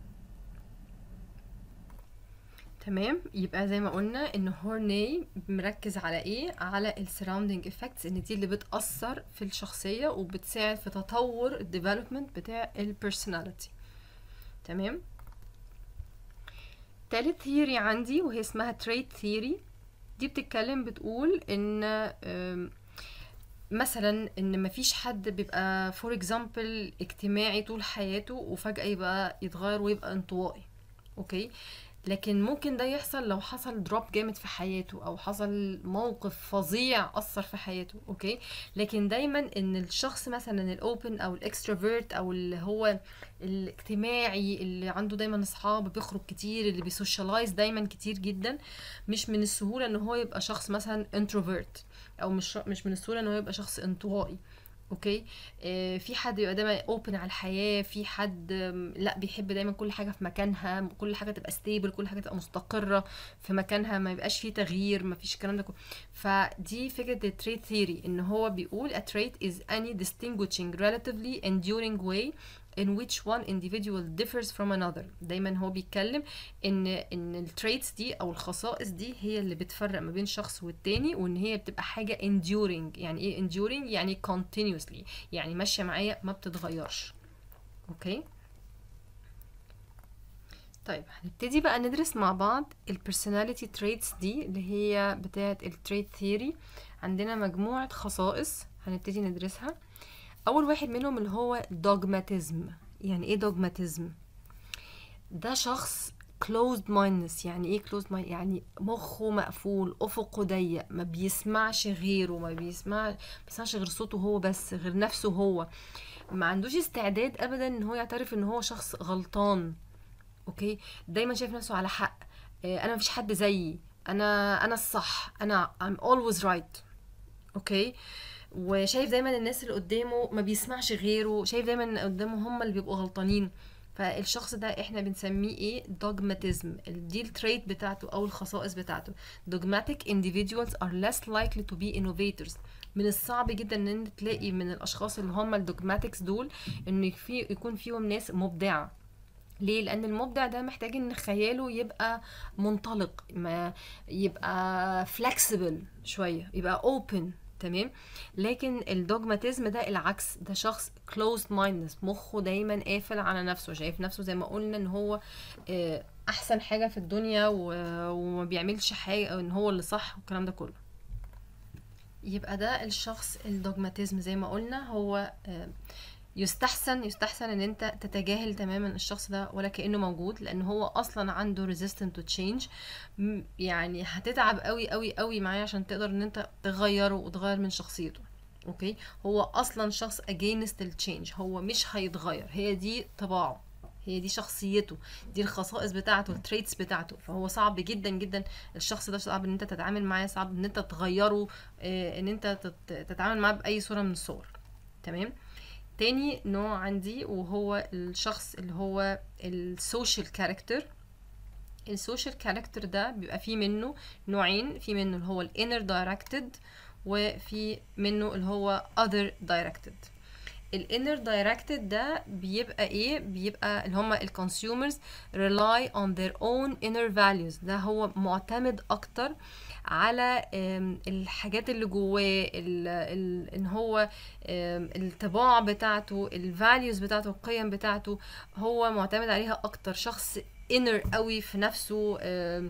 تمام يبقى زي ما قلنا ان هورني مركز على ايه على ال surrounding effects ان دي اللي بتأثر في الشخصية وبتساعد في تطور ال development بتاع ال personality تمام تالت ثيوري عندي وهي اسمها تريت ثيوري دي بتتكلم بتقول ان أم، مثلا ان مفيش حد بيبقى فور اكزامبل اجتماعي طول حياته وفجأة يبقى يتغير ويبقى انطوائي اوكي لكن ممكن ده يحصل لو حصل دروب جامد في حياته او حصل موقف فظيع اثر في حياته اوكي لكن دايما ان الشخص مثلا الاوبن او الاكستروفيرت او اللي هو الاجتماعي اللي عنده دايما اصحاب بيخرج كتير اللي بيسوشيالايز دايما كتير جدا مش من السهوله ان هو يبقى شخص مثلا انتروفيرت او مش مش من السهوله ان هو يبقى شخص انطوائي اوكي آه في حد يبقى دايما اوبن على الحياه في حد آم، لا بيحب دايما كل حاجه في مكانها كل حاجه تبقى ستيبل كل حاجه تبقى مستقره في مكانها ما يبقاش فيه تغيير ما فيش الكلام ده كله فدي فكره التريت ثيوري ان هو بيقول a trait is any distinguishing relatively enduring way in which one individual differs from another دايما هو بيتكلم ان ان التريتس دي او الخصائص دي هي اللي بتفرق ما بين شخص والتاني وان هي بتبقى حاجه enduring يعني ايه enduring يعني continuously يعني ماشيه معايا ما بتتغيرش اوكي طيب هنبتدي بقى ندرس مع بعض ال personality traits دي اللي هي بتاعه ال trait theory عندنا مجموعة خصائص هنبتدي ندرسها أول واحد منهم اللي هو dogmatism يعني ايه dogmatism ده شخص closed mindedness يعني ايه closed mind يعني مخه مقفول افقه ضيق ما بيسمعش غيره ما بيسمع ما بيسمعش غير صوته هو بس غير نفسه هو ما عندوش استعداد ابدا ان هو يعترف ان هو شخص غلطان اوكي دايما شايف نفسه على حق آه، انا مفيش حد زيي انا انا الصح انا I'm always right اوكي وشايف دايما الناس اللي قدامه ما بيسمعش غيره شايف دايما ان قدامه هم اللي بيبقوا غلطانين فالشخص ده احنا بنسميه ايه دوجماتيزم دي التريت بتاعته او الخصائص بتاعته dogmatic individuals are less likely to be innovators من الصعب جدا ان انت تلاقي من الاشخاص اللي هم الدوجماتكس دول ان في يكون فيهم ناس مبدعه ليه لان المبدع ده محتاج ان خياله يبقى منطلق ما يبقى فلكسبل شويه يبقى اوبن تمام لكن الدوجماتيزم ده العكس ده شخص closed mindedness مخه دايما قافل على نفسه شايف نفسه زي ما قلنا ان هو آه، احسن حاجه في الدنيا و- وما بيعملش حاجه او ان هو اللي صح والكلام ده كله يبقى ده الشخص الدوجماتيزم زي ما قلنا هو آه، يستحسن يستحسن ان انت تتجاهل تماما الشخص ده ولا كانه موجود لان هو اصلا عنده resistant to change م- يعني هتتعب قوي قوي قوي معاه عشان تقدر ان انت تغيره وتغير من شخصيته اوكي هو اصلا شخص against the change هو مش هيتغير هي دي طباعه هي دي شخصيته دي الخصائص بتاعته التريتس بتاعته فهو صعب جدا جدا الشخص ده صعب ان انت تتعامل معاه صعب ان انت تغيره آه، ان انت تت- تتعامل معاه باي صوره من الصور تمام تاني نوع عندي وهو الشخص اللي هو السوشيال كاركتر السوشيال كاركتر ده بيبقى فيه منه نوعين في منه اللي هو الانر دايركتد وفي منه اللي هو other directed الانر دايركتد ده بيبقى ايه بيبقى اللي هم الكونسيومرز rely on their own inner values ده هو معتمد اكتر على آم، الحاجات اللي جواه ال- ال- ان هو آم، الطباع بتاعته الفاليوز بتاعته القيم بتاعته هو معتمد عليها اكتر شخص inner قوي في نفسه آم،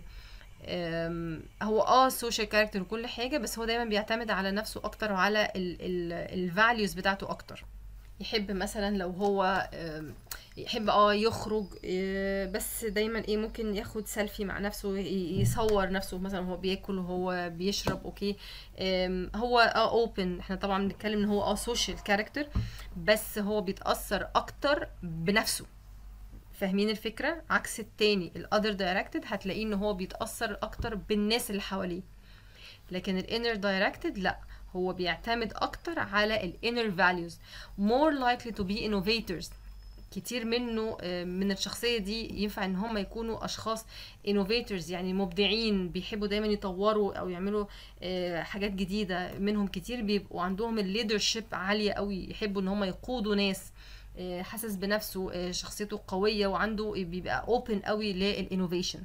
آم، هو اه سوشيال كاركتر وكل حاجه بس هو دايما بيعتمد على نفسه اكتر وعلى الفاليوز بتاعته اكتر يحب مثلا لو هو آم، يحب اه يخرج آه، بس دايما ايه ممكن ياخد سيلفي مع نفسه ي- يصور نفسه مثلا وهو بياكل وهو بيشرب اوكي آم، هو اه اوبن احنا طبعا بنتكلم ان هو اه سوشيال كاركتر بس هو بيتاثر اكتر بنفسه فاهمين الفكره عكس التاني الاذر دايركتد هتلاقيه ان هو بيتاثر اكتر بالناس اللي حواليه لكن الانر دايركتد لا هو بيعتمد اكتر على الانر values more likely to be innovators كتير منه آه، من الشخصية دي ينفع ان هم يكونوا اشخاص innovators يعني مبدعين بيحبوا دايما يطوروا او يعملوا آه، حاجات جديدة منهم كتير بيبقوا عندهم الليدرشيب عالية قوي يحبوا ان هم يقودوا ناس آه، حاسس بنفسه آه، شخصيته قوية وعنده بيبقى open قوي للانوفيشن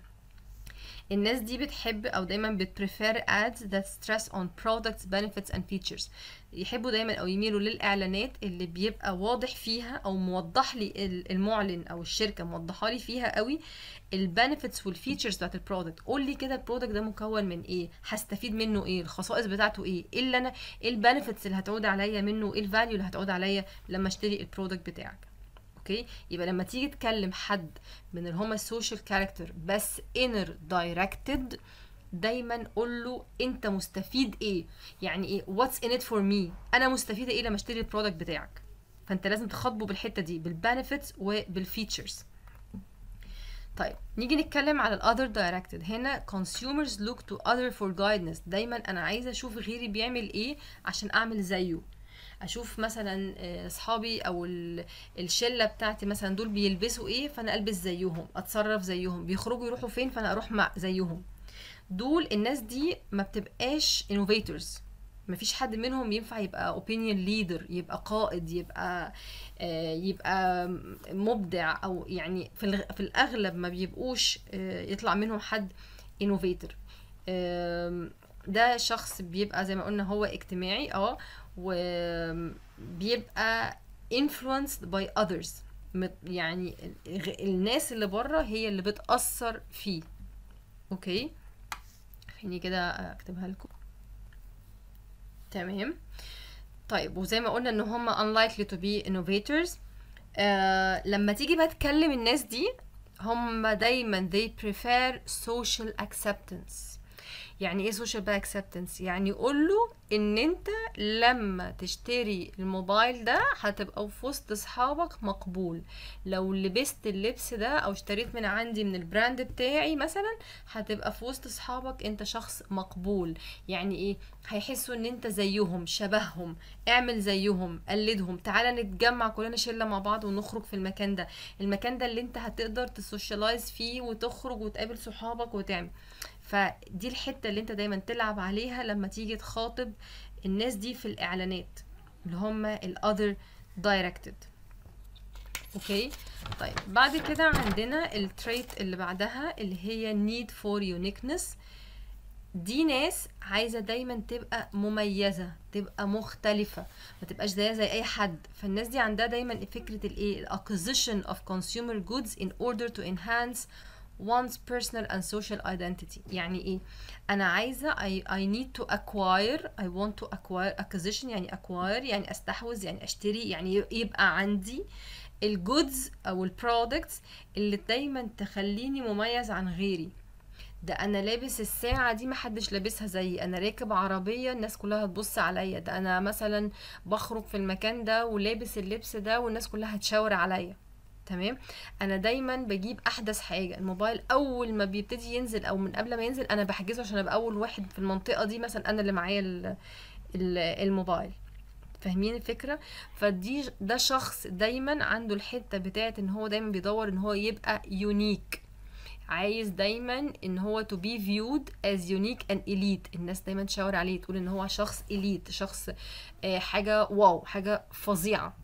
الناس دي بتحب او دايما بتprefer ads that stress on products benefits and features يحبوا دايما او يميلوا للاعلانات اللي بيبقى واضح فيها او موضح لي ال- المعلن او الشركه موضحه لي فيها قوي البنفيتس والفيتشرز بتاعت البرودكت قول لي كده البرودكت ده مكون من ايه هستفيد منه ايه الخصائص بتاعته ايه ايه اللي انا ايه البنفيتس اللي هتعود عليا منه ايه الفاليو اللي هتعود عليا لما اشتري البرودكت بتاعك اوكي يبقى لما تيجي تكلم حد من اللي هما السوشيال كاركتر بس انر دايركتد دايما قول له انت مستفيد ايه يعني ايه واتس ان ات فور مي انا مستفيده ايه لما اشتري البرودكت بتاعك فانت لازم تخاطبه بالحته دي بالبنفيتس وبالفيتشرز طيب نيجي نتكلم على الاذر دايركتد هنا consumers look to other for guidance دايما انا عايزه اشوف غيري بيعمل ايه عشان اعمل زيه اشوف مثلا آه، اصحابي او ال- الشله بتاعتي مثلا دول بيلبسوا ايه فانا البس زيهم اتصرف زيهم بيخرجوا يروحوا فين فانا اروح مع زيهم دول الناس دي ما بتبقاش innovators مفيش حد منهم ينفع يبقى opinion leader يبقى قائد يبقى آه، يبقى مبدع او يعني في الغ- في الاغلب ما بيبقوش آه، يطلع منهم حد innovator آم، ده شخص بيبقى زي ما قلنا هو اجتماعي اه وبيبقى influenced by others مت- يعني الغ- الناس اللي بره هي اللي بتأثر فيه اوكي خليني كده اكتبها لكم تمام طيب وزي ما قلنا ان هم unlikely to be innovators آه لما تيجي بقى تكلم الناس دي هم دايما they prefer social acceptance يعني ايه social بقى acceptance يعني قول له ان انت لما تشتري الموبايل ده هتبقى في وسط اصحابك مقبول لو لبست اللبس ده او اشتريت من عندي من البراند بتاعي مثلا هتبقى في وسط اصحابك انت شخص مقبول يعني ايه هيحسوا ان انت زيهم شبههم اعمل زيهم قلدهم تعالى نتجمع كلنا شله مع بعض ونخرج في المكان ده المكان ده اللي انت هتقدر تسوشيالايز فيه وتخرج وتقابل صحابك وتعمل فدي الحته اللي انت دايما تلعب عليها لما تيجي تخاطب الناس دي في الاعلانات اللي هم الاذر دايركتد اوكي طيب بعد كده عندنا التريت اللي بعدها اللي هي need for uniqueness دي ناس عايزه دايما تبقى مميزه تبقى مختلفه ما تبقاش زيها زي اي حد فالناس دي عندها دايما فكره الايه acquisition of consumer goods in order to enhance one's personal and social identity يعني ايه انا عايزه I, I need to acquire I want to acquire acquisition يعني acquire يعني استحوذ يعني اشتري يعني يبقى عندي الجودز او البرودكتس اللي دايما تخليني مميز عن غيري ده انا لابس الساعة دي محدش لابسها زيي انا راكب عربية الناس كلها هتبص عليا ده انا مثلا بخرج في المكان ده ولابس اللبس ده والناس كلها هتشاور عليا تمام انا دايما بجيب احدث حاجه الموبايل اول ما بيبتدي ينزل او من قبل ما ينزل انا بحجزه عشان ابقى اول واحد في المنطقه دي مثلا انا اللي معايا ال- ال- الموبايل فاهمين الفكره فدي ده شخص دايما عنده الحته بتاعت ان هو دايما بيدور ان هو يبقى يونيك عايز دايما ان هو to be viewed as unique and elite الناس دايما تشاور عليه تقول ان هو شخص elite شخص آه، حاجه واو حاجه فظيعه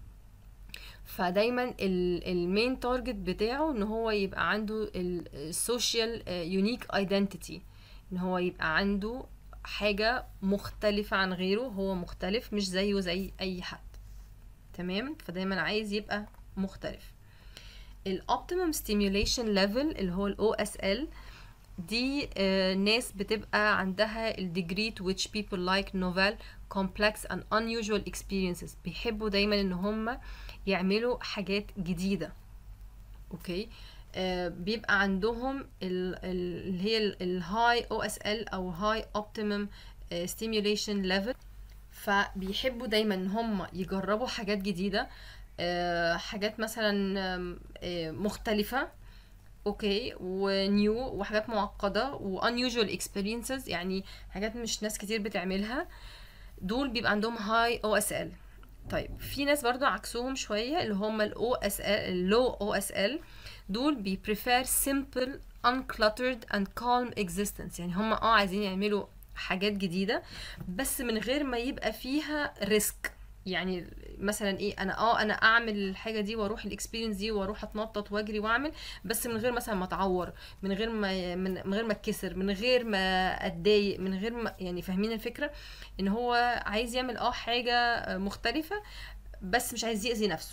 فدايما المين تارجت بتاعه ان هو يبقى عنده السوشيال يونيك ايدنتيتي ان هو يبقى عنده حاجة مختلفة عن غيره هو مختلف مش زيه زي اي حد تمام فدايما عايز يبقى مختلف الاوبتيمم ستيميوليشن ليفل اللي هو الاو اس ال دي آه، ناس بتبقى عندها ال degree to which people like novel complex and unusual experiences بيحبوا دايما ان هم يعملوا حاجات جديدة اوكي آه بيبقى عندهم ال- ال- اللي هي الهاي او اس ال او هاي اوبتيمم ستيميوليشن ليفل فبيحبوا دايما ان هم يجربوا حاجات جديدة آه حاجات مثلا آم، آه مختلفة اوكي ونيو وحاجات معقدة و unusual experiences يعني حاجات مش ناس كتير بتعملها دول بيبقى عندهم هاي او اس ال طيب في ناس برضو عكسهم شوية اللي هم ال OSL ال low OSL دول بي prefer simple uncluttered and calm existence يعني هم اه عايزين يعملوا حاجات جديدة بس من غير ما يبقى فيها ريسك يعني مثلا ايه انا اه انا اعمل الحاجه دي واروح الاكسبيرينس دي واروح اتنطط واجري واعمل بس من غير مثلا ما اتعور من غير ما من, من غير ما اتكسر من غير ما اتضايق من غير ما يعني فاهمين الفكره ان هو عايز يعمل اه حاجه مختلفه بس مش عايز يأذي نفسه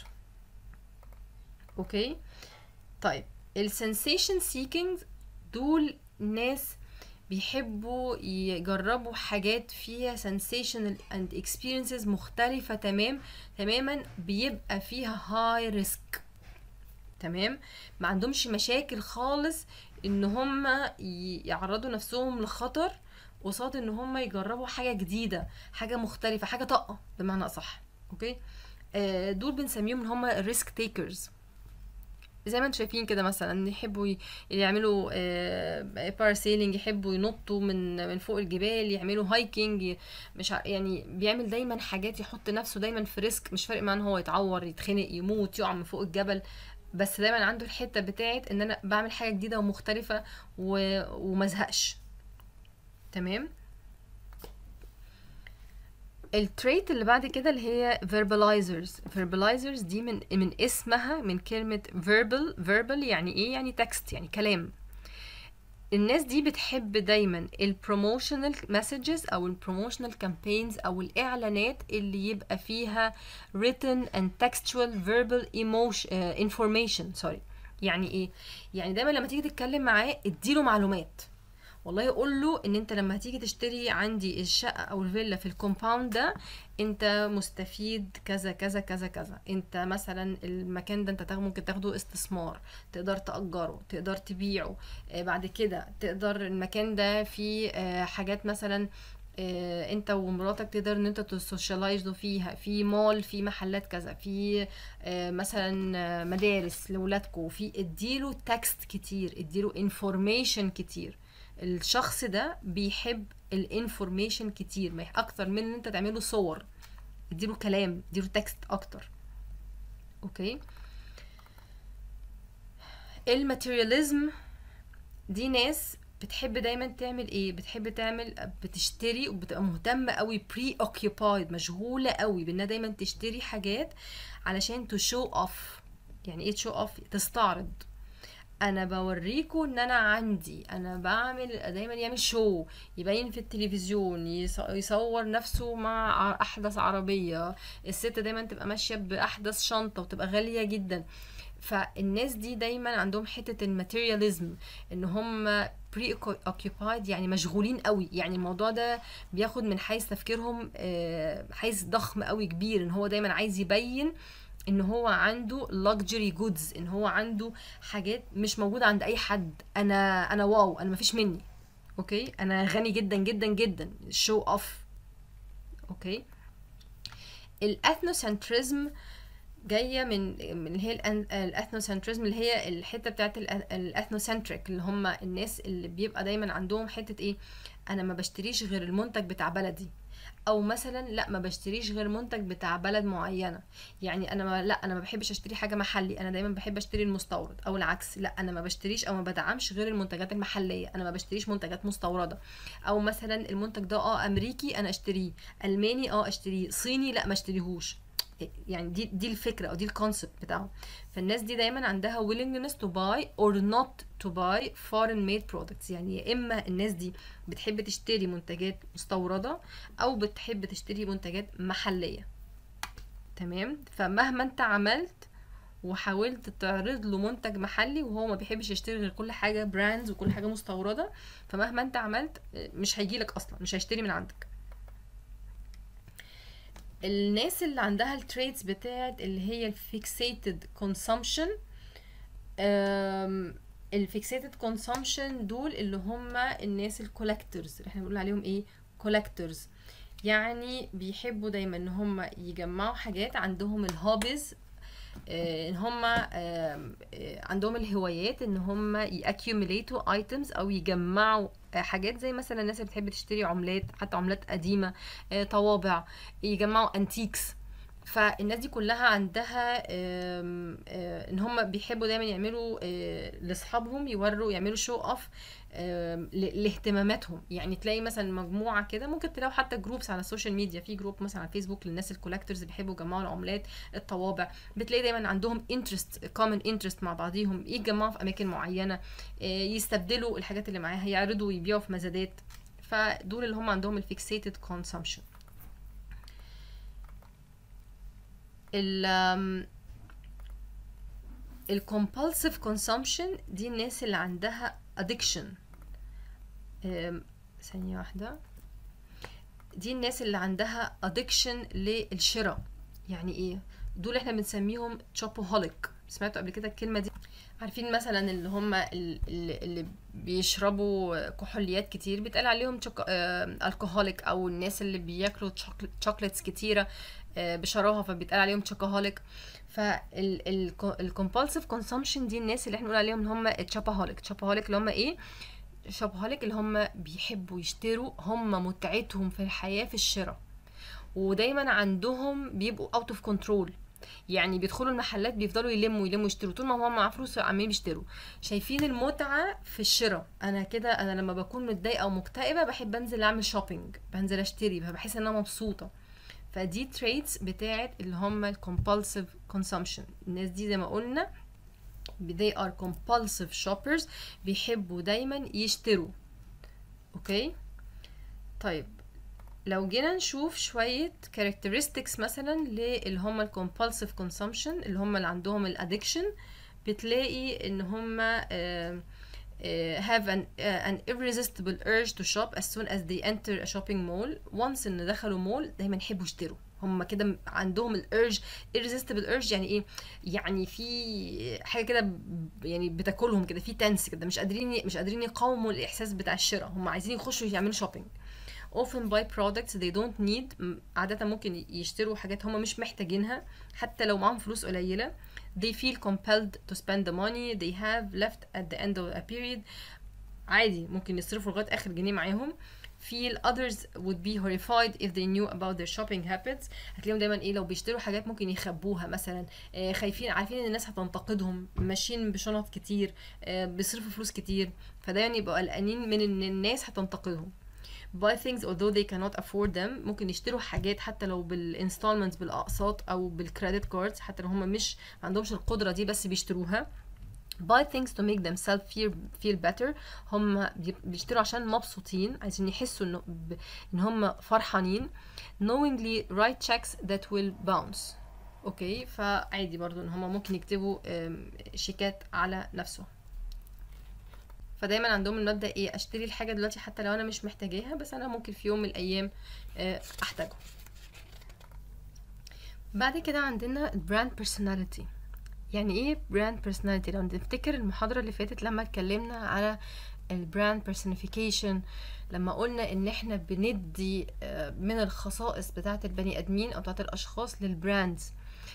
اوكي طيب السنسيشن سيكينج دول ناس بيحبوا يجربوا حاجات فيها sensational and experiences مختلفة تمام تماما بيبقى فيها high risk تمام ما عندهمش مشاكل خالص ان هم ي- يعرضوا نفسهم لخطر قصاد ان هم يجربوا حاجة جديدة حاجة مختلفة حاجة طاقة بمعنى اصح اوكي آه، دول بنسميهم ان هم الريسك تيكرز زي ما انتم شايفين كده مثلا يحبوا ي- يعملوا باراسيلينج يحبوا ينطوا من من فوق الجبال يعملوا هايكنج مش ع- يعني بيعمل دايما حاجات يحط نفسه دايما في ريسك مش فارق معاه ان هو يتعور يتخنق يموت يقع من فوق الجبل بس دايما عنده الحته بتاعت ان انا بعمل حاجه جديده ومختلفه و... ومزهقش تمام التريت اللي بعد كده اللي هي verbalizers verbalizers دي من من اسمها من كلمة verbal verbal يعني ايه يعني text يعني كلام الناس دي بتحب دايما البروموشنال مسجز او البروموشنال كامبينز او الاعلانات اللي يبقى فيها written and textual verbal emotion uh, information sorry يعني ايه يعني دايما لما تيجي تتكلم معاه اديله معلومات والله قول له ان انت لما هتيجي تشتري عندي الشقه او الفيلا في الكومباوند ده انت مستفيد كذا كذا كذا كذا انت مثلا المكان ده انت تاخ- ممكن تاخده استثمار تقدر تأجره تقدر تبيعه آه، بعد كده تقدر المكان ده فيه آه، حاجات مثلا آه، انت ومراتك تقدر ان انت تسوشيالايزوا فيها في مول في محلات كذا في آه، مثلا آه، مدارس لاولادكم في اديله تكست كتير اديله انفورميشن كتير الشخص ده بيحب الانفورميشن كتير ما يح- اكتر من ان انت تعمله صور اديله كلام اديله تكست اكتر اوكي الماتيرياليزم دي ناس بتحب دايما تعمل ايه بتحب تعمل بتشتري وبتبقى مهتمه قوي بري اوكيبايد مشغوله قوي بانها دايما تشتري حاجات علشان تشو اوف يعني ايه تشو اوف تستعرض انا بوريكم ان انا عندي انا بعمل دايما يعمل شو يبين في التلفزيون يص- يصور نفسه مع ع- احدث عربيه الست دايما تبقى ماشيه باحدث شنطه وتبقى غاليه جدا فالناس دي دايما عندهم حته الماتيرياليزم ان هم بري اوكيبايد يعني مشغولين قوي يعني الموضوع ده بياخد من حيز تفكيرهم آه، حيز ضخم قوي كبير ان هو دايما عايز يبين ان هو عنده luxury goods ان هو عنده حاجات مش موجوده عند اي حد انا انا واو انا مفيش مني اوكي انا غني جدا جدا جدا شو اوف اوكي الاثنوسنتريزم جايه من من اللي هي الأن- الاثنوسنتريزم اللي هي الحته بتاعت الأ- الاثنوسنتريك اللي هم الناس اللي بيبقى دايما عندهم حته ايه انا ما بشتريش غير المنتج بتاع بلدي او مثلا لا ما بشتريش غير منتج بتاع بلد معينه يعني انا ما لا انا ما بحبش اشتري حاجه محلي انا دايما بحب اشتري المستورد او العكس لا انا ما بشتريش او ما بدعمش غير المنتجات المحليه انا ما بشتريش منتجات مستورده او مثلا المنتج ده اه امريكي انا اشتريه الماني اه اشتريه صيني لا ما اشتريهوش يعني دي دي الفكره او دي الكونسبت بتاعهم فالناس دي دايما عندها willingness to buy or not to buy foreign made products يعني يا اما الناس دي بتحب تشتري منتجات مستورده او بتحب تشتري منتجات محليه تمام فمهما انت عملت وحاولت تعرض له منتج محلي وهو ما بيحبش يشتري غير كل حاجه براندز وكل حاجه مستورده فمهما انت عملت مش هيجيلك اصلا مش هيشتري من عندك الناس اللي عندها التريتس بتاعت اللي هي الفيكسيتد كونسومشن الفيكسيتد كونسومشن دول اللي هم الناس الكولكتورز اللي احنا بنقول عليهم ايه كولكتورز يعني بيحبوا دايما ان هم يجمعوا حاجات عندهم الهوبيز آه، ان هم عندهم الهوايات ان هم ياكيوميليتوا ايتمز او يجمعوا آه، حاجات زي مثلا الناس اللي بتحب تشتري عملات حتى عملات قديمه آه، طوابع يجمعوا انتيكس فالناس دي كلها عندها آم، آه، ان هم بيحبوا دايما يعملوا آه، لاصحابهم يوروا يعملوا شو اوف لاهتماماتهم يعني تلاقي مثلا مجموعه كده ممكن تلاقوا حتى جروبس على السوشيال ميديا في جروب مثلا على الفيسبوك للناس الكولكتورز بيحبوا يجمعوا العملات الطوابع بتلاقي دايما عندهم انترست كومن انترست مع بعضيهم يتجمعوا في اماكن معينه آه، يستبدلوا الحاجات اللي معاها يعرضوا ويبيعوا في مزادات فدول اللي هم عندهم الفيكسيتد كونسومشن ال الكومبالسيف كونسومشن دي الناس اللي عندها ادكشن ثانية واحدة دي الناس اللي عندها ادكشن للشراء يعني ايه دول احنا بنسميهم تشوبوهوليك سمعتوا قبل كده الكلمة دي عارفين مثلا اللي هم ال- ال- اللي بيشربوا كحوليات كتير بيتقال عليهم الكحوليك او الناس اللي بياكلوا شوكليتس كتيره آه، بشراهه فبيتقال عليهم شوكوهوليك فالكومبالسيف كونسومشن دي الناس اللي احنا بنقول عليهم ان هم الشوبوهوليك الشوبوهوليك اللي هم ايه الشوبوهوليك اللي هم بيحبوا يشتروا هم متعتهم في الحياه في الشراء ودايما عندهم بيبقوا اوت اوف كنترول يعني بيدخلوا المحلات بيفضلوا يلموا يلموا يشتروا طول ما هم معاه فلوس عمالين بيشتروا شايفين المتعه في الشراء انا كده انا لما بكون متضايقه او مكتئبه بحب انزل اعمل شوبينج بنزل اشتري بحس ان انا مبسوطه فدي تريتس بتاعت اللي هم الكومبالسيف كونسومشن الناس دي زي ما قلنا they are compulsive shoppers بيحبوا دايما يشتروا اوكي طيب لو جينا نشوف شوية characteristics مثلا للي هم ال compulsive consumption اللي هم اللي عندهم ال addiction بتلاقي ان هم آه، آه، have an, uh, an irresistible urge to shop as soon as they enter a shopping mall once ان دخلوا مول دايما يحبوا يشتروا هم كده م- عندهم الارج irresistible urge يعني ايه يعني في حاجه كده ب- يعني بتاكلهم كده في تنس كده مش قادرين مش قادرين يقاوموا الاحساس بتاع الشراء هم عايزين يخشوا يعملوا شوبينج often buy products they don't need م- عادة ممكن يشتروا حاجات هم مش محتاجينها حتى لو معاهم فلوس قليلة they feel compelled to spend the money they have left at the end of a period عادي ممكن يصرفوا لغاية آخر جنيه معاهم feel others would be horrified if they knew about their shopping habits هتلاقيهم دايما ايه لو بيشتروا حاجات ممكن يخبوها مثلا آه خايفين عارفين ان الناس هتنتقدهم ماشيين بشنط كتير آه بيصرفوا فلوس كتير فدايما يبقوا قلقانين من ان الناس هتنتقدهم buy things although they cannot afford them ممكن يشتروا حاجات حتى لو بالانستالمنتس بالاقساط او بالكريدت كاردز حتى لو هم مش ما عندهمش القدره دي بس بيشتروها buy things to make themselves feel feel better هم بي- بيشتروا عشان مبسوطين عايزين يحسوا انه ب... ان هم فرحانين knowingly write checks that will bounce اوكي فعادي برضو ان هم ممكن يكتبوا آم، شيكات على نفسهم فدايما عندهم المبدأ ايه اشتري الحاجة دلوقتي حتى لو انا مش محتاجاها بس انا ممكن في يوم من الايام آه، احتاجها بعد كده عندنا البراند بيرسوناليتي يعني ايه براند بيرسوناليتي لو نفتكر المحاضرة اللي فاتت لما اتكلمنا على البراند بيرسونيفيكيشن لما قلنا ان احنا بندي آه، من الخصائص بتاعة البني ادمين او بتاعة الاشخاص للبراندز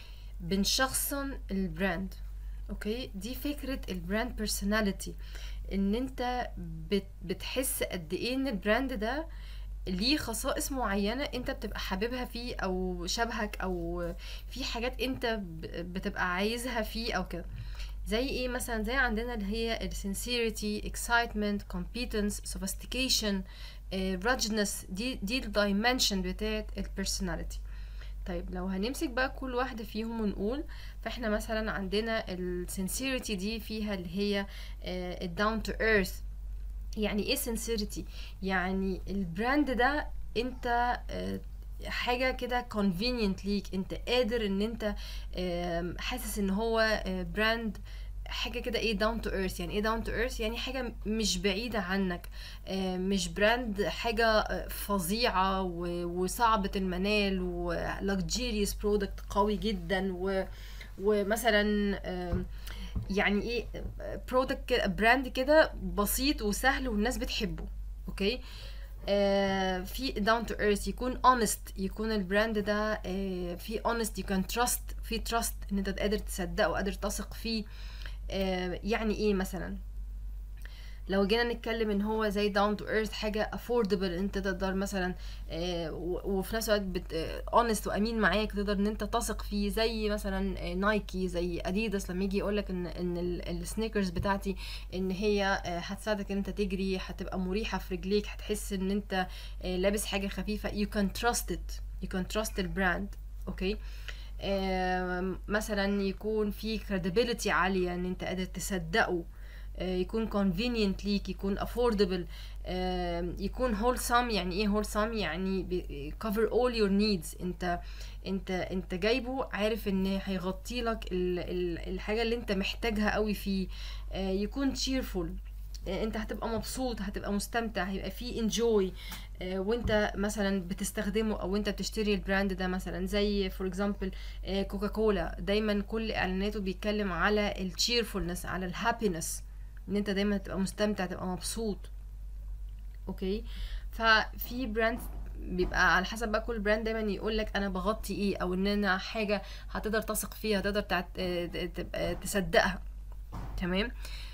بنشخصن البراند اوكي دي فكرة البراند بيرسوناليتي ان انت بت بتحس قد ايه ان البراند ده ليه خصائص معينة انت بتبقى حاببها فيه او شبهك او في حاجات انت ب- بتبقى عايزها فيه او كده زي ايه مثلا زي عندنا اللي هي ال sincerity excitement competence sophistication آه، ruggedness دي دي الدايمنشن بتاعت البيرسوناليتي طيب لو هنمسك بقى كل واحدة فيهم ونقول فاحنا مثلا عندنا ال sincerity دي فيها اللي هي آه، ال down to earth يعني ايه sincerity يعني البراند ده انت آه، حاجة كده convenient ليك انت قادر ان انت آم، حاسس ان هو آه، براند حاجة كده ايه down to earth يعني ايه down to earth يعني حاجة مش بعيدة عنك آه، مش براند حاجة آه، فظيعة و- وصعبة المنال و luxurious product قوي جدا و ومثلا آم، يعني ايه برودكت براند كده بسيط وسهل والناس بتحبه اوكي آه في down to earth يكون honest يكون البراند ده آه في honest you can trust في trust ان انت قادر تصدقه وقادر تثق فيه آه يعني ايه مثلا لو جينا نتكلم ان هو زي داون تو ايرث حاجه افوردبل انت تقدر مثلا آه، و- وفي نفس الوقت بت اونست وامين معاك تقدر ان انت تثق فيه زي مثلا آه، نايكي زي اديداس لما يجي يقولك ان ان ال- السنيكرز بتاعتي ان هي آه، هتساعدك ان انت تجري هتبقى مريحه في رجليك هتحس ان انت آه، لابس حاجه خفيفه you can trust it you can trust البراند اوكي آم، مثلا يكون في credibility عاليه ان انت قادر تصدقه آه، يكون convenient ليك يكون affordable آم، يكون wholesome يعني ايه wholesome يعني بي- cover all your needs انت انت انت جايبه عارف ان هيغطي لك ال- ال- الحاجه اللي انت محتاجها قوي فيه آه، يكون cheerful آه، انت هتبقى مبسوط هتبقى مستمتع هيبقى فيه انجوي وانت مثلا بتستخدمه او انت بتشتري البراند ده مثلا زي فور اكزامبل كوكا كولا دايما كل اعلاناته بيتكلم على التشيرفولنس على الهابينس ان انت دايما تبقى مستمتع تبقى مبسوط اوكي ففي براند بيبقى على حسب بقى كل براند دايما يقول لك انا بغطي ايه او ان انا حاجه هتقدر تثق فيها تقدر تعت... آه، تبقى تصدقها تمام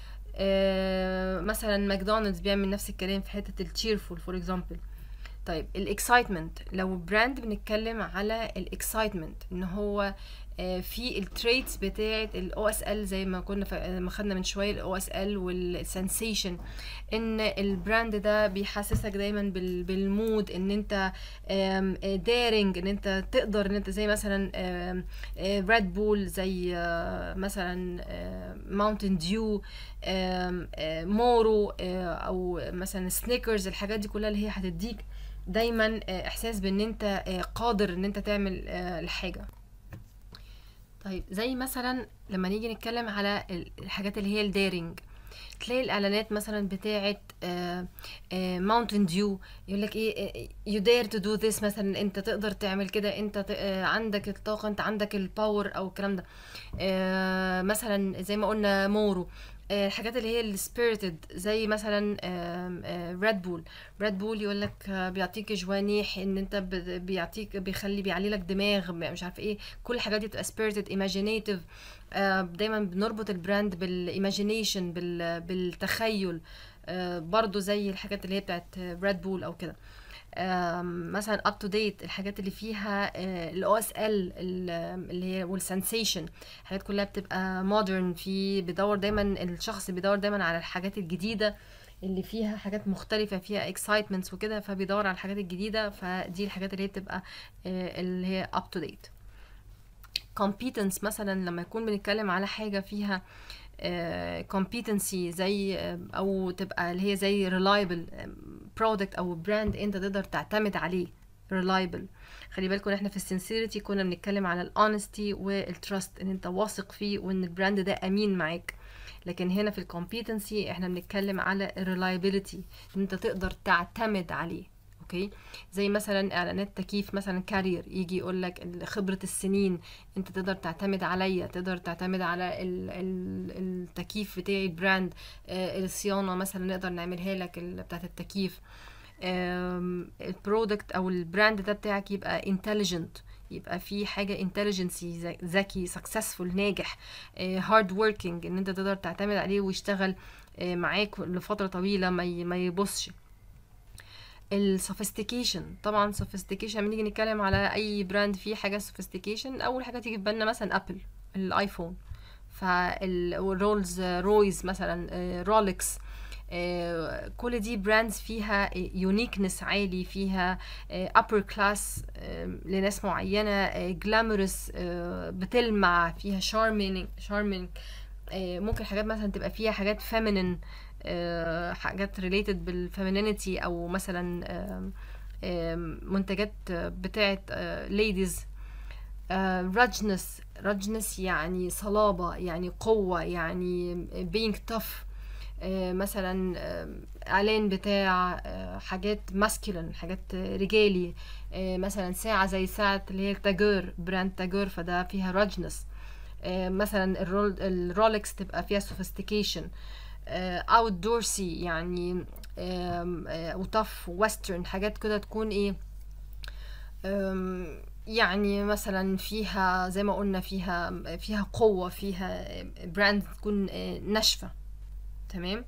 آه، مثلا ماكدونالدز بيعمل نفس الكلام في حته التشيرفول فور اكزامبل طيب الاكسايتمنت لو براند بنتكلم على الاكسايتمنت ان هو آه، في التريتس بتاعه الاو اس ال زي ما كنا ف- ما خدنا من شويه الاو اس ال والسنسيشن ان البراند ده بيحسسك دايما بال- بالمود ان انت دارنج ان انت تقدر ان انت زي مثلا ريد بول زي آه، مثلا ماونتن ديو مورو آه، او مثلا سنيكرز الحاجات دي كلها اللي هي هتديك دايما آه، احساس بان انت آه، قادر ان انت تعمل آه، الحاجه طيب زي مثلا لما نيجي نتكلم على ال- الحاجات اللي هي الدارينج تلاقي الاعلانات مثلا بتاعه ماونتن ديو يقول لك ايه يو دير تو دو ذس مثلا انت تقدر تعمل كده انت ت- آه، عندك الطاقه انت عندك الباور او الكلام ده آه، مثلا زي ما قلنا مورو آه، الحاجات اللي هي السبيريتد زي مثلا ريد بول ريد بول يقول لك بيعطيك جوانيح ان انت ب- بيعطيك بيخلي بيعلي لك دماغ مش عارف ايه كل الحاجات دي بتبقى سبيريتد ايماجينيتيف دايما بنربط البراند بالايماجينيشن بالتخيل آه، برضو زي الحاجات اللي هي بتاعت ريد بول او كده آم، مثلا اب تو ديت الحاجات اللي فيها الاو اس ال اللي هي والسنسيشن الحاجات كلها بتبقى مودرن في بيدور دايما الشخص بيدور دايما على الحاجات الجديده اللي فيها حاجات مختلفة فيها excitements وكده فبيدور على الحاجات الجديدة فدي الحاجات اللي هي بتبقى آه، اللي هي up to date competence مثلا لما يكون بنتكلم على حاجة فيها آه، competency زي آه، او تبقى اللي هي زي reliable آه، product او brand انت تقدر تعتمد عليه reliable خلي بالكم احنا في السنسيريتي كنا بنتكلم على الاونستي والتراست ان انت واثق فيه وان البراند ده امين معاك لكن هنا في الكومبيتنسي احنا بنتكلم على الريلايبيليتي ان انت تقدر تعتمد عليه اوكي زي مثلا اعلانات تكييف مثلا كارير يجي يقول لك خبره السنين انت تقدر تعتمد عليا تقدر تعتمد على ال ال التكييف بتاعي البراند آه الصيانه مثلا نقدر نعملها لك ال- بتاعت التكييف آم، البرودكت او البراند ده بتاعك يبقى انتليجنت يبقى في حاجه انتليجنسي ذكي سكسسفول ناجح هارد وركينج ان انت تقدر تعتمد عليه ويشتغل آه، معاك لفتره طويله ما ي- ما يبصش السوفيستيكيشن طبعا سوفيستيكيشن لما نيجي نتكلم على اي براند فيه حاجه سوفيستيكيشن اول حاجه تيجي في بالنا مثلا ابل الايفون فالرولز رويز مثلا آه، رولكس آه، كل دي براندز فيها يونيكنس عالي فيها upper كلاس لناس معينة جلامورس بتلمع فيها شارمينج شارمينج ممكن حاجات مثلا تبقى فيها حاجات feminine آه، حاجات related بالفيمينينيتي او مثلا آم، آم، منتجات بتاعت ليديز رجنس رجنس يعني صلابة يعني قوة يعني being tough آه، مثلا آه، اعلان بتاع آه، حاجات ماسكولين حاجات آه، رجالي آه، مثلا ساعة زي ساعة اللي هي تاجور براند تاجور فده فيها رجنس مثلا الرول الرولكس تبقى فيها سوفيستيكيشن اوت دورسي يعني آم، آه، وطف ويسترن حاجات كده تكون ايه أم، يعني مثلا فيها زي ما قلنا فيها فيها قوة فيها براند تكون آه، ناشفة تمام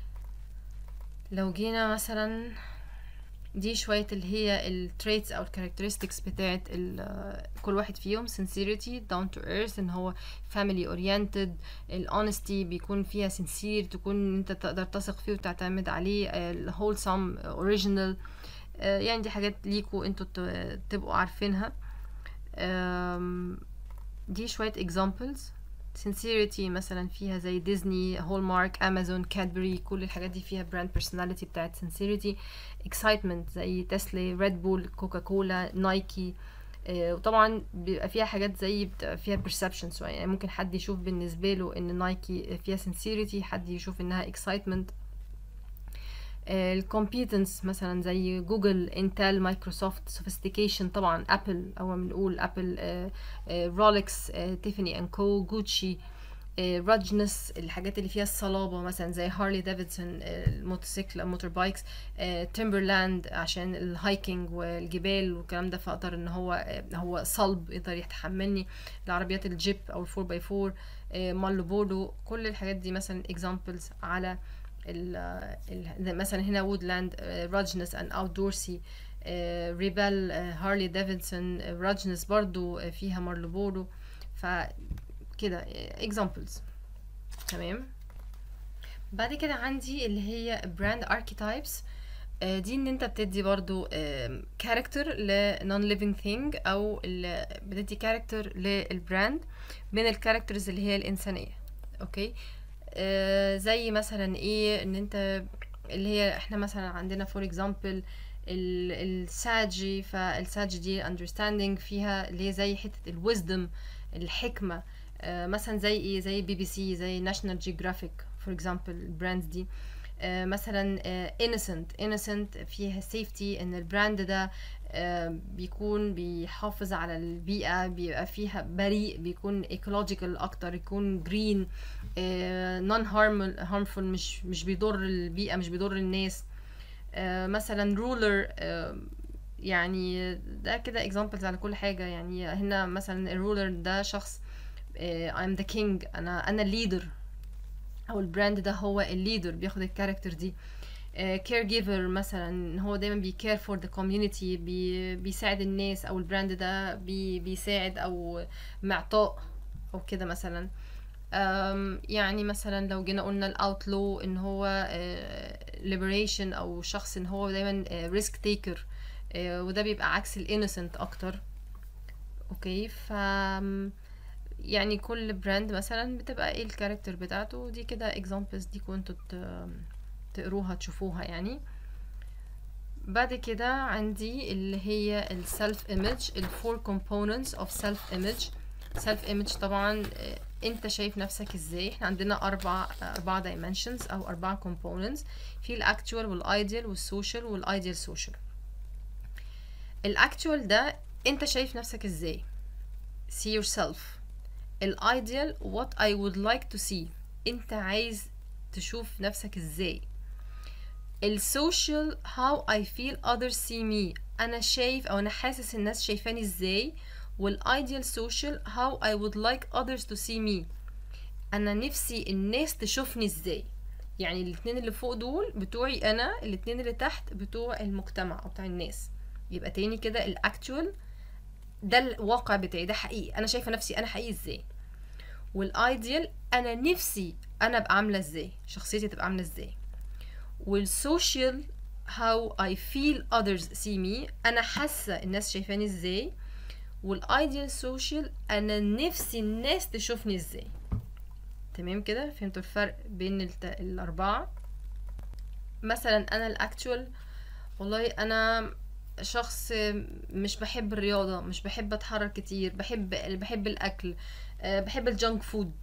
لو جينا مثلا دي شوية اللي هي التريتس او الكاركترستكس بتاعت ال- كل واحد فيهم sincerity down to earth ان هو family oriented ال honesty بيكون فيها sincere تكون انت تقدر تثق فيه وتعتمد عليه ال wholesome original آه، يعني دي حاجات ليكوا انتوا ت- تبقوا عارفينها آم، دي شوية examples sincerity مثلا فيها زي ديزني هولمارك امازون كادبري كل الحاجات دي فيها براند personality بتاعت sincerity excitement زي تسلا ريد بول كوكا كولا نايكي آه، وطبعا بيبقى فيها حاجات زي بتبقى فيها perception شوية يعني ممكن حد يشوف بالنسبة له ان نايكي فيها sincerity حد يشوف انها excitement الكومبيتنس مثلا زي جوجل انتل مايكروسوفت سوفيستيكيشن طبعا ابل اول ما بنقول ابل رولكس تيفاني اند كو جوتشي راجنس الحاجات اللي فيها الصلابه مثلا زي هارلي ديفيدسون الموتوسيكل موتور بايكس تيمبرلاند عشان الهايكنج والجبال والكلام ده فاقدر ان هو آه، هو صلب يقدر يتحملني العربيات الجيب او الفور باي فور مالبورو كل الحاجات دي مثلا اكزامبلز على ال ال- زي مثلا هنا وودلاند راجنس اند اوت دورسي ريبل هارلي ديفيدسون راجنس برضو آه، فيها مارلبورو فكده examples تمام بعد كده عندي اللي هي براند اركيتايبس دي ان انت بتدي برضو كاركتر ل non living thing او ال- بتدي كاركتر للبراند من الكاركترز اللي هي الانسانيه اوكي آه، زي مثلا ايه ان انت اللي هي احنا مثلا عندنا فور اكزامبل الساجي فالساجي دي understanding فيها اللي هي زي حته الويزدم الحكمه آه، مثلا زي ايه زي بي بي سي زي ناشونال جيوغرافيك فور اكزامبل البراندز دي آه، مثلا آه، innocent innocent فيها safety ان البراند ده آه، بيكون بيحافظ على البيئة بيبقى فيها بريء بيكون ايكولوجيكال اكتر يكون جرين نون harmful مش مش بيضر البيئة مش بيضر الناس آه، مثلا رولر يعني ده كده examples على كل حاجة يعني هنا مثلا الرولر ده شخص آه، I'm the king انا انا الليدر او البراند ده هو الليدر بياخد الكاركتر دي كير جيفر مثلا إن هو دايما بيكير فور ذا كوميونتي بيساعد الناس او البراند ده بي بيساعد او معطاء او كده مثلا أم، يعني مثلا لو جينا قلنا الاوتلو ان هو ليبريشن او شخص ان هو دايما ريسك تيكر وده بيبقى عكس الانوسنت اكتر اوكي ف يعني كل براند مثلا بتبقى ايه الكاركتر بتاعته ودي كده examples دي كنتوا ت- تقروها تشوفوها يعني بعد كده عندي اللي هي السيلف ايمج الفور components of self image self image طبعا آه، انت شايف نفسك ازاي احنا عندنا اربع اربع dimensions او اربع components في الاكتوال والايديال والسوشيال والايديال سوشيال الاكتوال ده انت شايف نفسك ازاي see yourself الايديال what I would like to see انت عايز تشوف نفسك ازاي السوشيال how I feel others see me انا شايف او انا حاسس الناس شايفاني ازاي والايديال سوشيال how I would like others to see me انا نفسي الناس تشوفني ازاي يعني الاتنين اللي فوق دول بتوعي انا الاتنين اللي تحت بتوع المجتمع او بتاع الناس يبقى تاني كده الاكتوال ده الواقع بتاعي ده حقيقي انا شايفه نفسي انا حقيقي ازاي والايديال انا نفسي انا ابقى عامله ازاي شخصيتي تبقى عامله ازاي والسوشيال how I feel others see me انا حاسه الناس شايفاني ازاي والايديال سوشيال انا نفسي الناس تشوفني ازاي تمام كده فهمتوا الفرق بين الت... الاربعه مثلا انا الاكتوال والله انا شخص مش بحب الرياضة مش بحب اتحرك كتير بحب بحب الاكل آه، بحب الجانك فود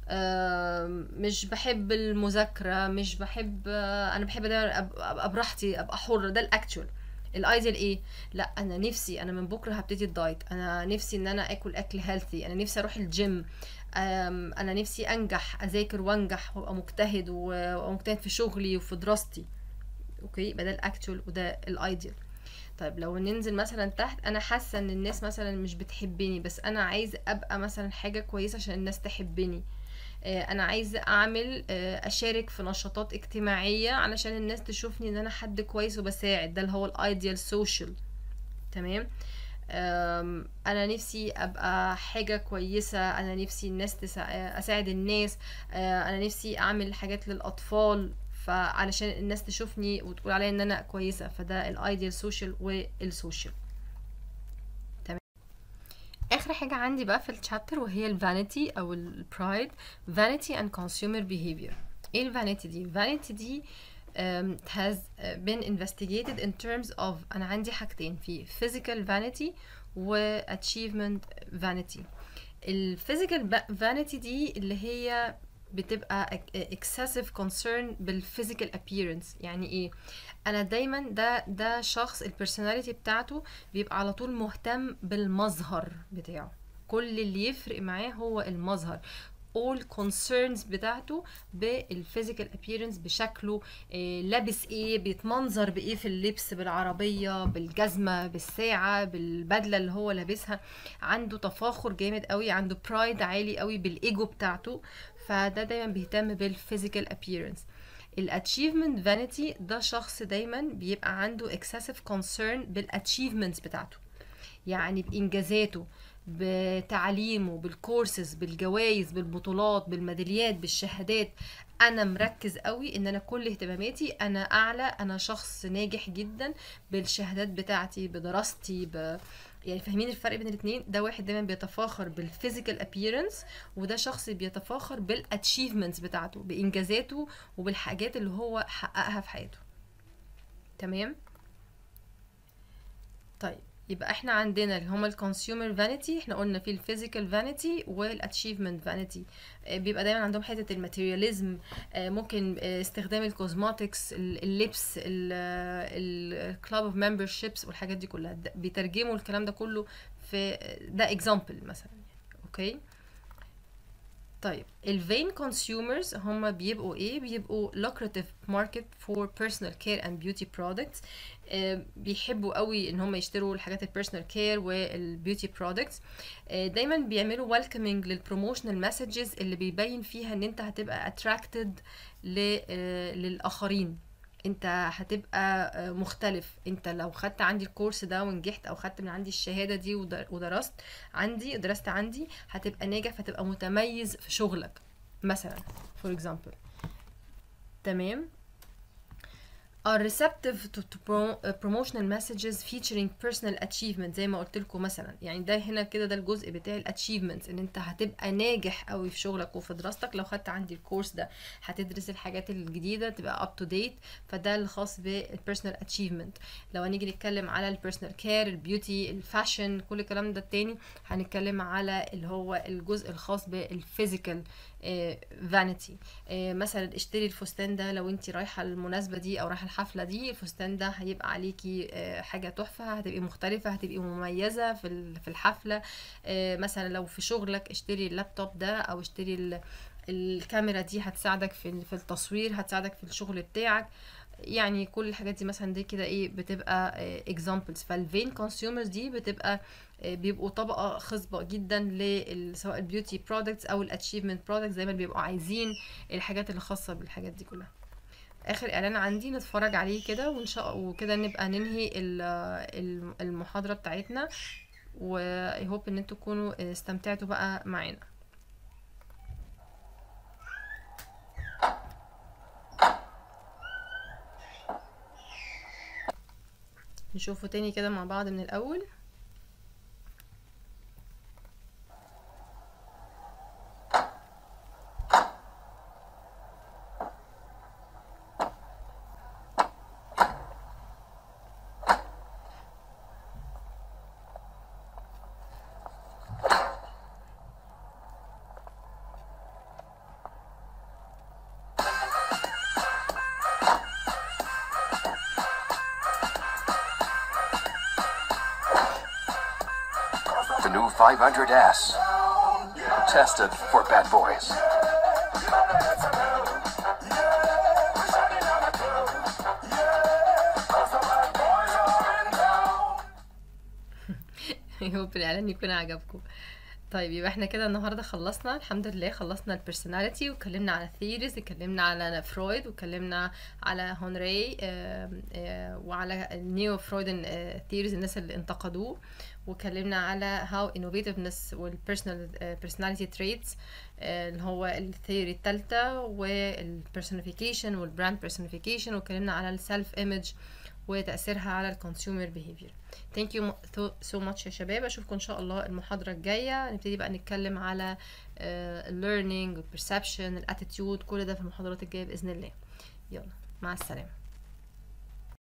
آه، مش بحب المذاكرة مش بحب آه، انا بحب دايما أب- ابقى براحتي ابقى حرة ده الاكتوال الايديال ايه لا انا نفسي انا من بكره هبتدي الدايت انا نفسي ان انا اكل اكل هيلثي انا نفسي اروح الجيم أم، انا نفسي انجح اذاكر وانجح وابقى مجتهد و- وابقى مجتهد في شغلي وفي دراستي اوكي يبقى ده الاكتوال وده الايديال طيب لو ننزل مثلا تحت انا حاسه ان الناس مثلا مش بتحبني بس انا عايز ابقى مثلا حاجه كويسه عشان الناس تحبني آه، انا عايز اعمل آه، اشارك في نشاطات اجتماعيه علشان الناس تشوفني ان انا حد كويس وبساعد ده اللي هو الايديال سوشيال تمام أم، انا نفسي ابقى حاجه كويسه انا نفسي الناس تسا... اساعد الناس آه، انا نفسي اعمل حاجات للاطفال فعلشان الناس تشوفني وتقول عليا ان انا كويسه فده الايديال سوشيال والسوشيال تمام اخر حاجه عندي بقى في الشابتر وهي الفانيتي او البرايد فانيتي اند كونسيومر بيهيفير ايه الفانيتي دي فانيتي دي um, has been investigated in terms of انا عندي حاجتين في physical vanity و achievement vanity الفيزيكال vanity دي اللي هي بتبقى excessive concern بالphysical appearance يعني ايه انا دايما ده ده شخص البرسوناليتي بتاعته بيبقى على طول مهتم بالمظهر بتاعه كل اللي يفرق معاه هو المظهر all concerns بتاعته بالفيزيكال appearance بشكله إيه لابس ايه بيتمنظر بايه في اللبس بالعربية بالجزمة بالساعة بالبدلة اللي هو لابسها عنده تفاخر جامد قوي عنده برايد عالي قوي بالايجو بتاعته فده دايما بيهتم بالفيزيكال appearance الاتشيفمنت فانيتي ده شخص دايما بيبقى عنده excessive concern بالاتشيفمنتس بتاعته يعني بانجازاته بتعليمه بالكورسز بالجوائز بالبطولات بالميداليات بالشهادات انا مركز قوي ان انا كل اهتماماتي انا اعلى انا شخص ناجح جدا بالشهادات بتاعتي بدراستي ب... يعني فاهمين الفرق بين الاثنين ده واحد دايما بيتفاخر بالفيزيكال ابييرنس وده شخص بيتفاخر بالاتشيفمنتس بتاعته بانجازاته وبالحاجات اللي هو حققها في حياته تمام طيب يبقى احنا عندنا اللي هما الكونسيومر فانيتي احنا قلنا في الفيزيكال فانيتي والاتشيفمنت فانيتي بيبقى دايما عندهم حته الماتيرياليزم ممكن آه، استخدام الكوزماتكس اللبس الكلاب اوف ممبرشيبس والحاجات دي كلها ده- بيترجموا الكلام ده كله في ده اكزامبل مثلا اوكي طيب الفين كونسيومرز هم بيبقوا ايه بيبقوا lucrative market for personal care and beauty products آه، بيحبوا قوي ان هم يشتروا الحاجات البيرسونال كير والبيوتي برودكتس دايما بيعملوا welcoming للبروموشنال مسجز اللي بيبين فيها ان انت هتبقى attracted ل- آه، للاخرين انت هتبقى آه، مختلف انت لو خدت عندي الكورس ده ونجحت او خدت من عندي الشهاده دي ودر- ودرست عندي درست عندي هتبقى ناجح فتبقى متميز في شغلك مثلا فور اكزامبل تمام are receptive to, to pro, uh, promotional messages featuring personal achievement زي ما قلت لكم مثلا يعني ده هنا كده ده الجزء بتاع الاتشيفمنت ان انت هتبقى ناجح قوي في شغلك وفي دراستك لو خدت عندي الكورس ده هتدرس الحاجات الجديده تبقى up to date فده الخاص بالبيرسونال اتشيفمنت لو هنيجي نتكلم على البيرسونال كير البيوتي الفاشن كل الكلام ده التاني هنتكلم على اللي هو الجزء الخاص بالفيزيكال فانيتي مثلا اشتري الفستان ده لو انت رايحه المناسبه دي او رايحه الحفله دي الفستان ده هيبقى عليكي آه، حاجه تحفه هتبقي مختلفه هتبقي مميزه في ال- في الحفله آه، مثلا لو في شغلك اشتري اللابتوب ده او اشتري ال- الكاميرا دي هتساعدك في ال- في التصوير هتساعدك في الشغل بتاعك يعني كل الحاجات دي مثلا دي كده ايه بتبقى اكزامبلز فالفين كونسيومرز دي بتبقى آه، بيبقوا طبقه خصبه جدا ل سواء البيوتي برودكتس او الاتشيفمنت برودكتس دايما بيبقوا عايزين الحاجات اللي خاصه بالحاجات دي كلها اخر اعلان عندي نتفرج عليه كده وان شاء وكده نبقى ننهي ال- ال- المحاضره بتاعتنا و I hope ان انتوا تكونوا استمتعتوا بقى معانا نشوفه تاني كده مع بعض من الاول The new 500S. Tested for bad boys. I hope الاعلان يكون عجبكم طيب يبقى احنا كده النهارده خلصنا الحمد لله خلصنا البرسوناليتي واتكلمنا على الثيريز اتكلمنا على فرويد واتكلمنا على هونري آم، آه، وعلى النيو فرويدن ثيريز الناس اللي انتقدوه واتكلمنا على how innovativeness والبيرسونال personality traits آه، اللي هو الثيوري الثالثه والبرسونيفيكيشن والبراند بيرسونيفيكيشن واتكلمنا على السيلف ايمج وتأثيرها على الكونسيومر بيهيفير ثانك يو سو ماتش يا شباب اشوفكم ان شاء الله المحاضره الجايه نبتدي بقى نتكلم على الليرنينج البرسبشن الاتيتيود كل ده في المحاضرات الجايه باذن الله يلا مع السلامه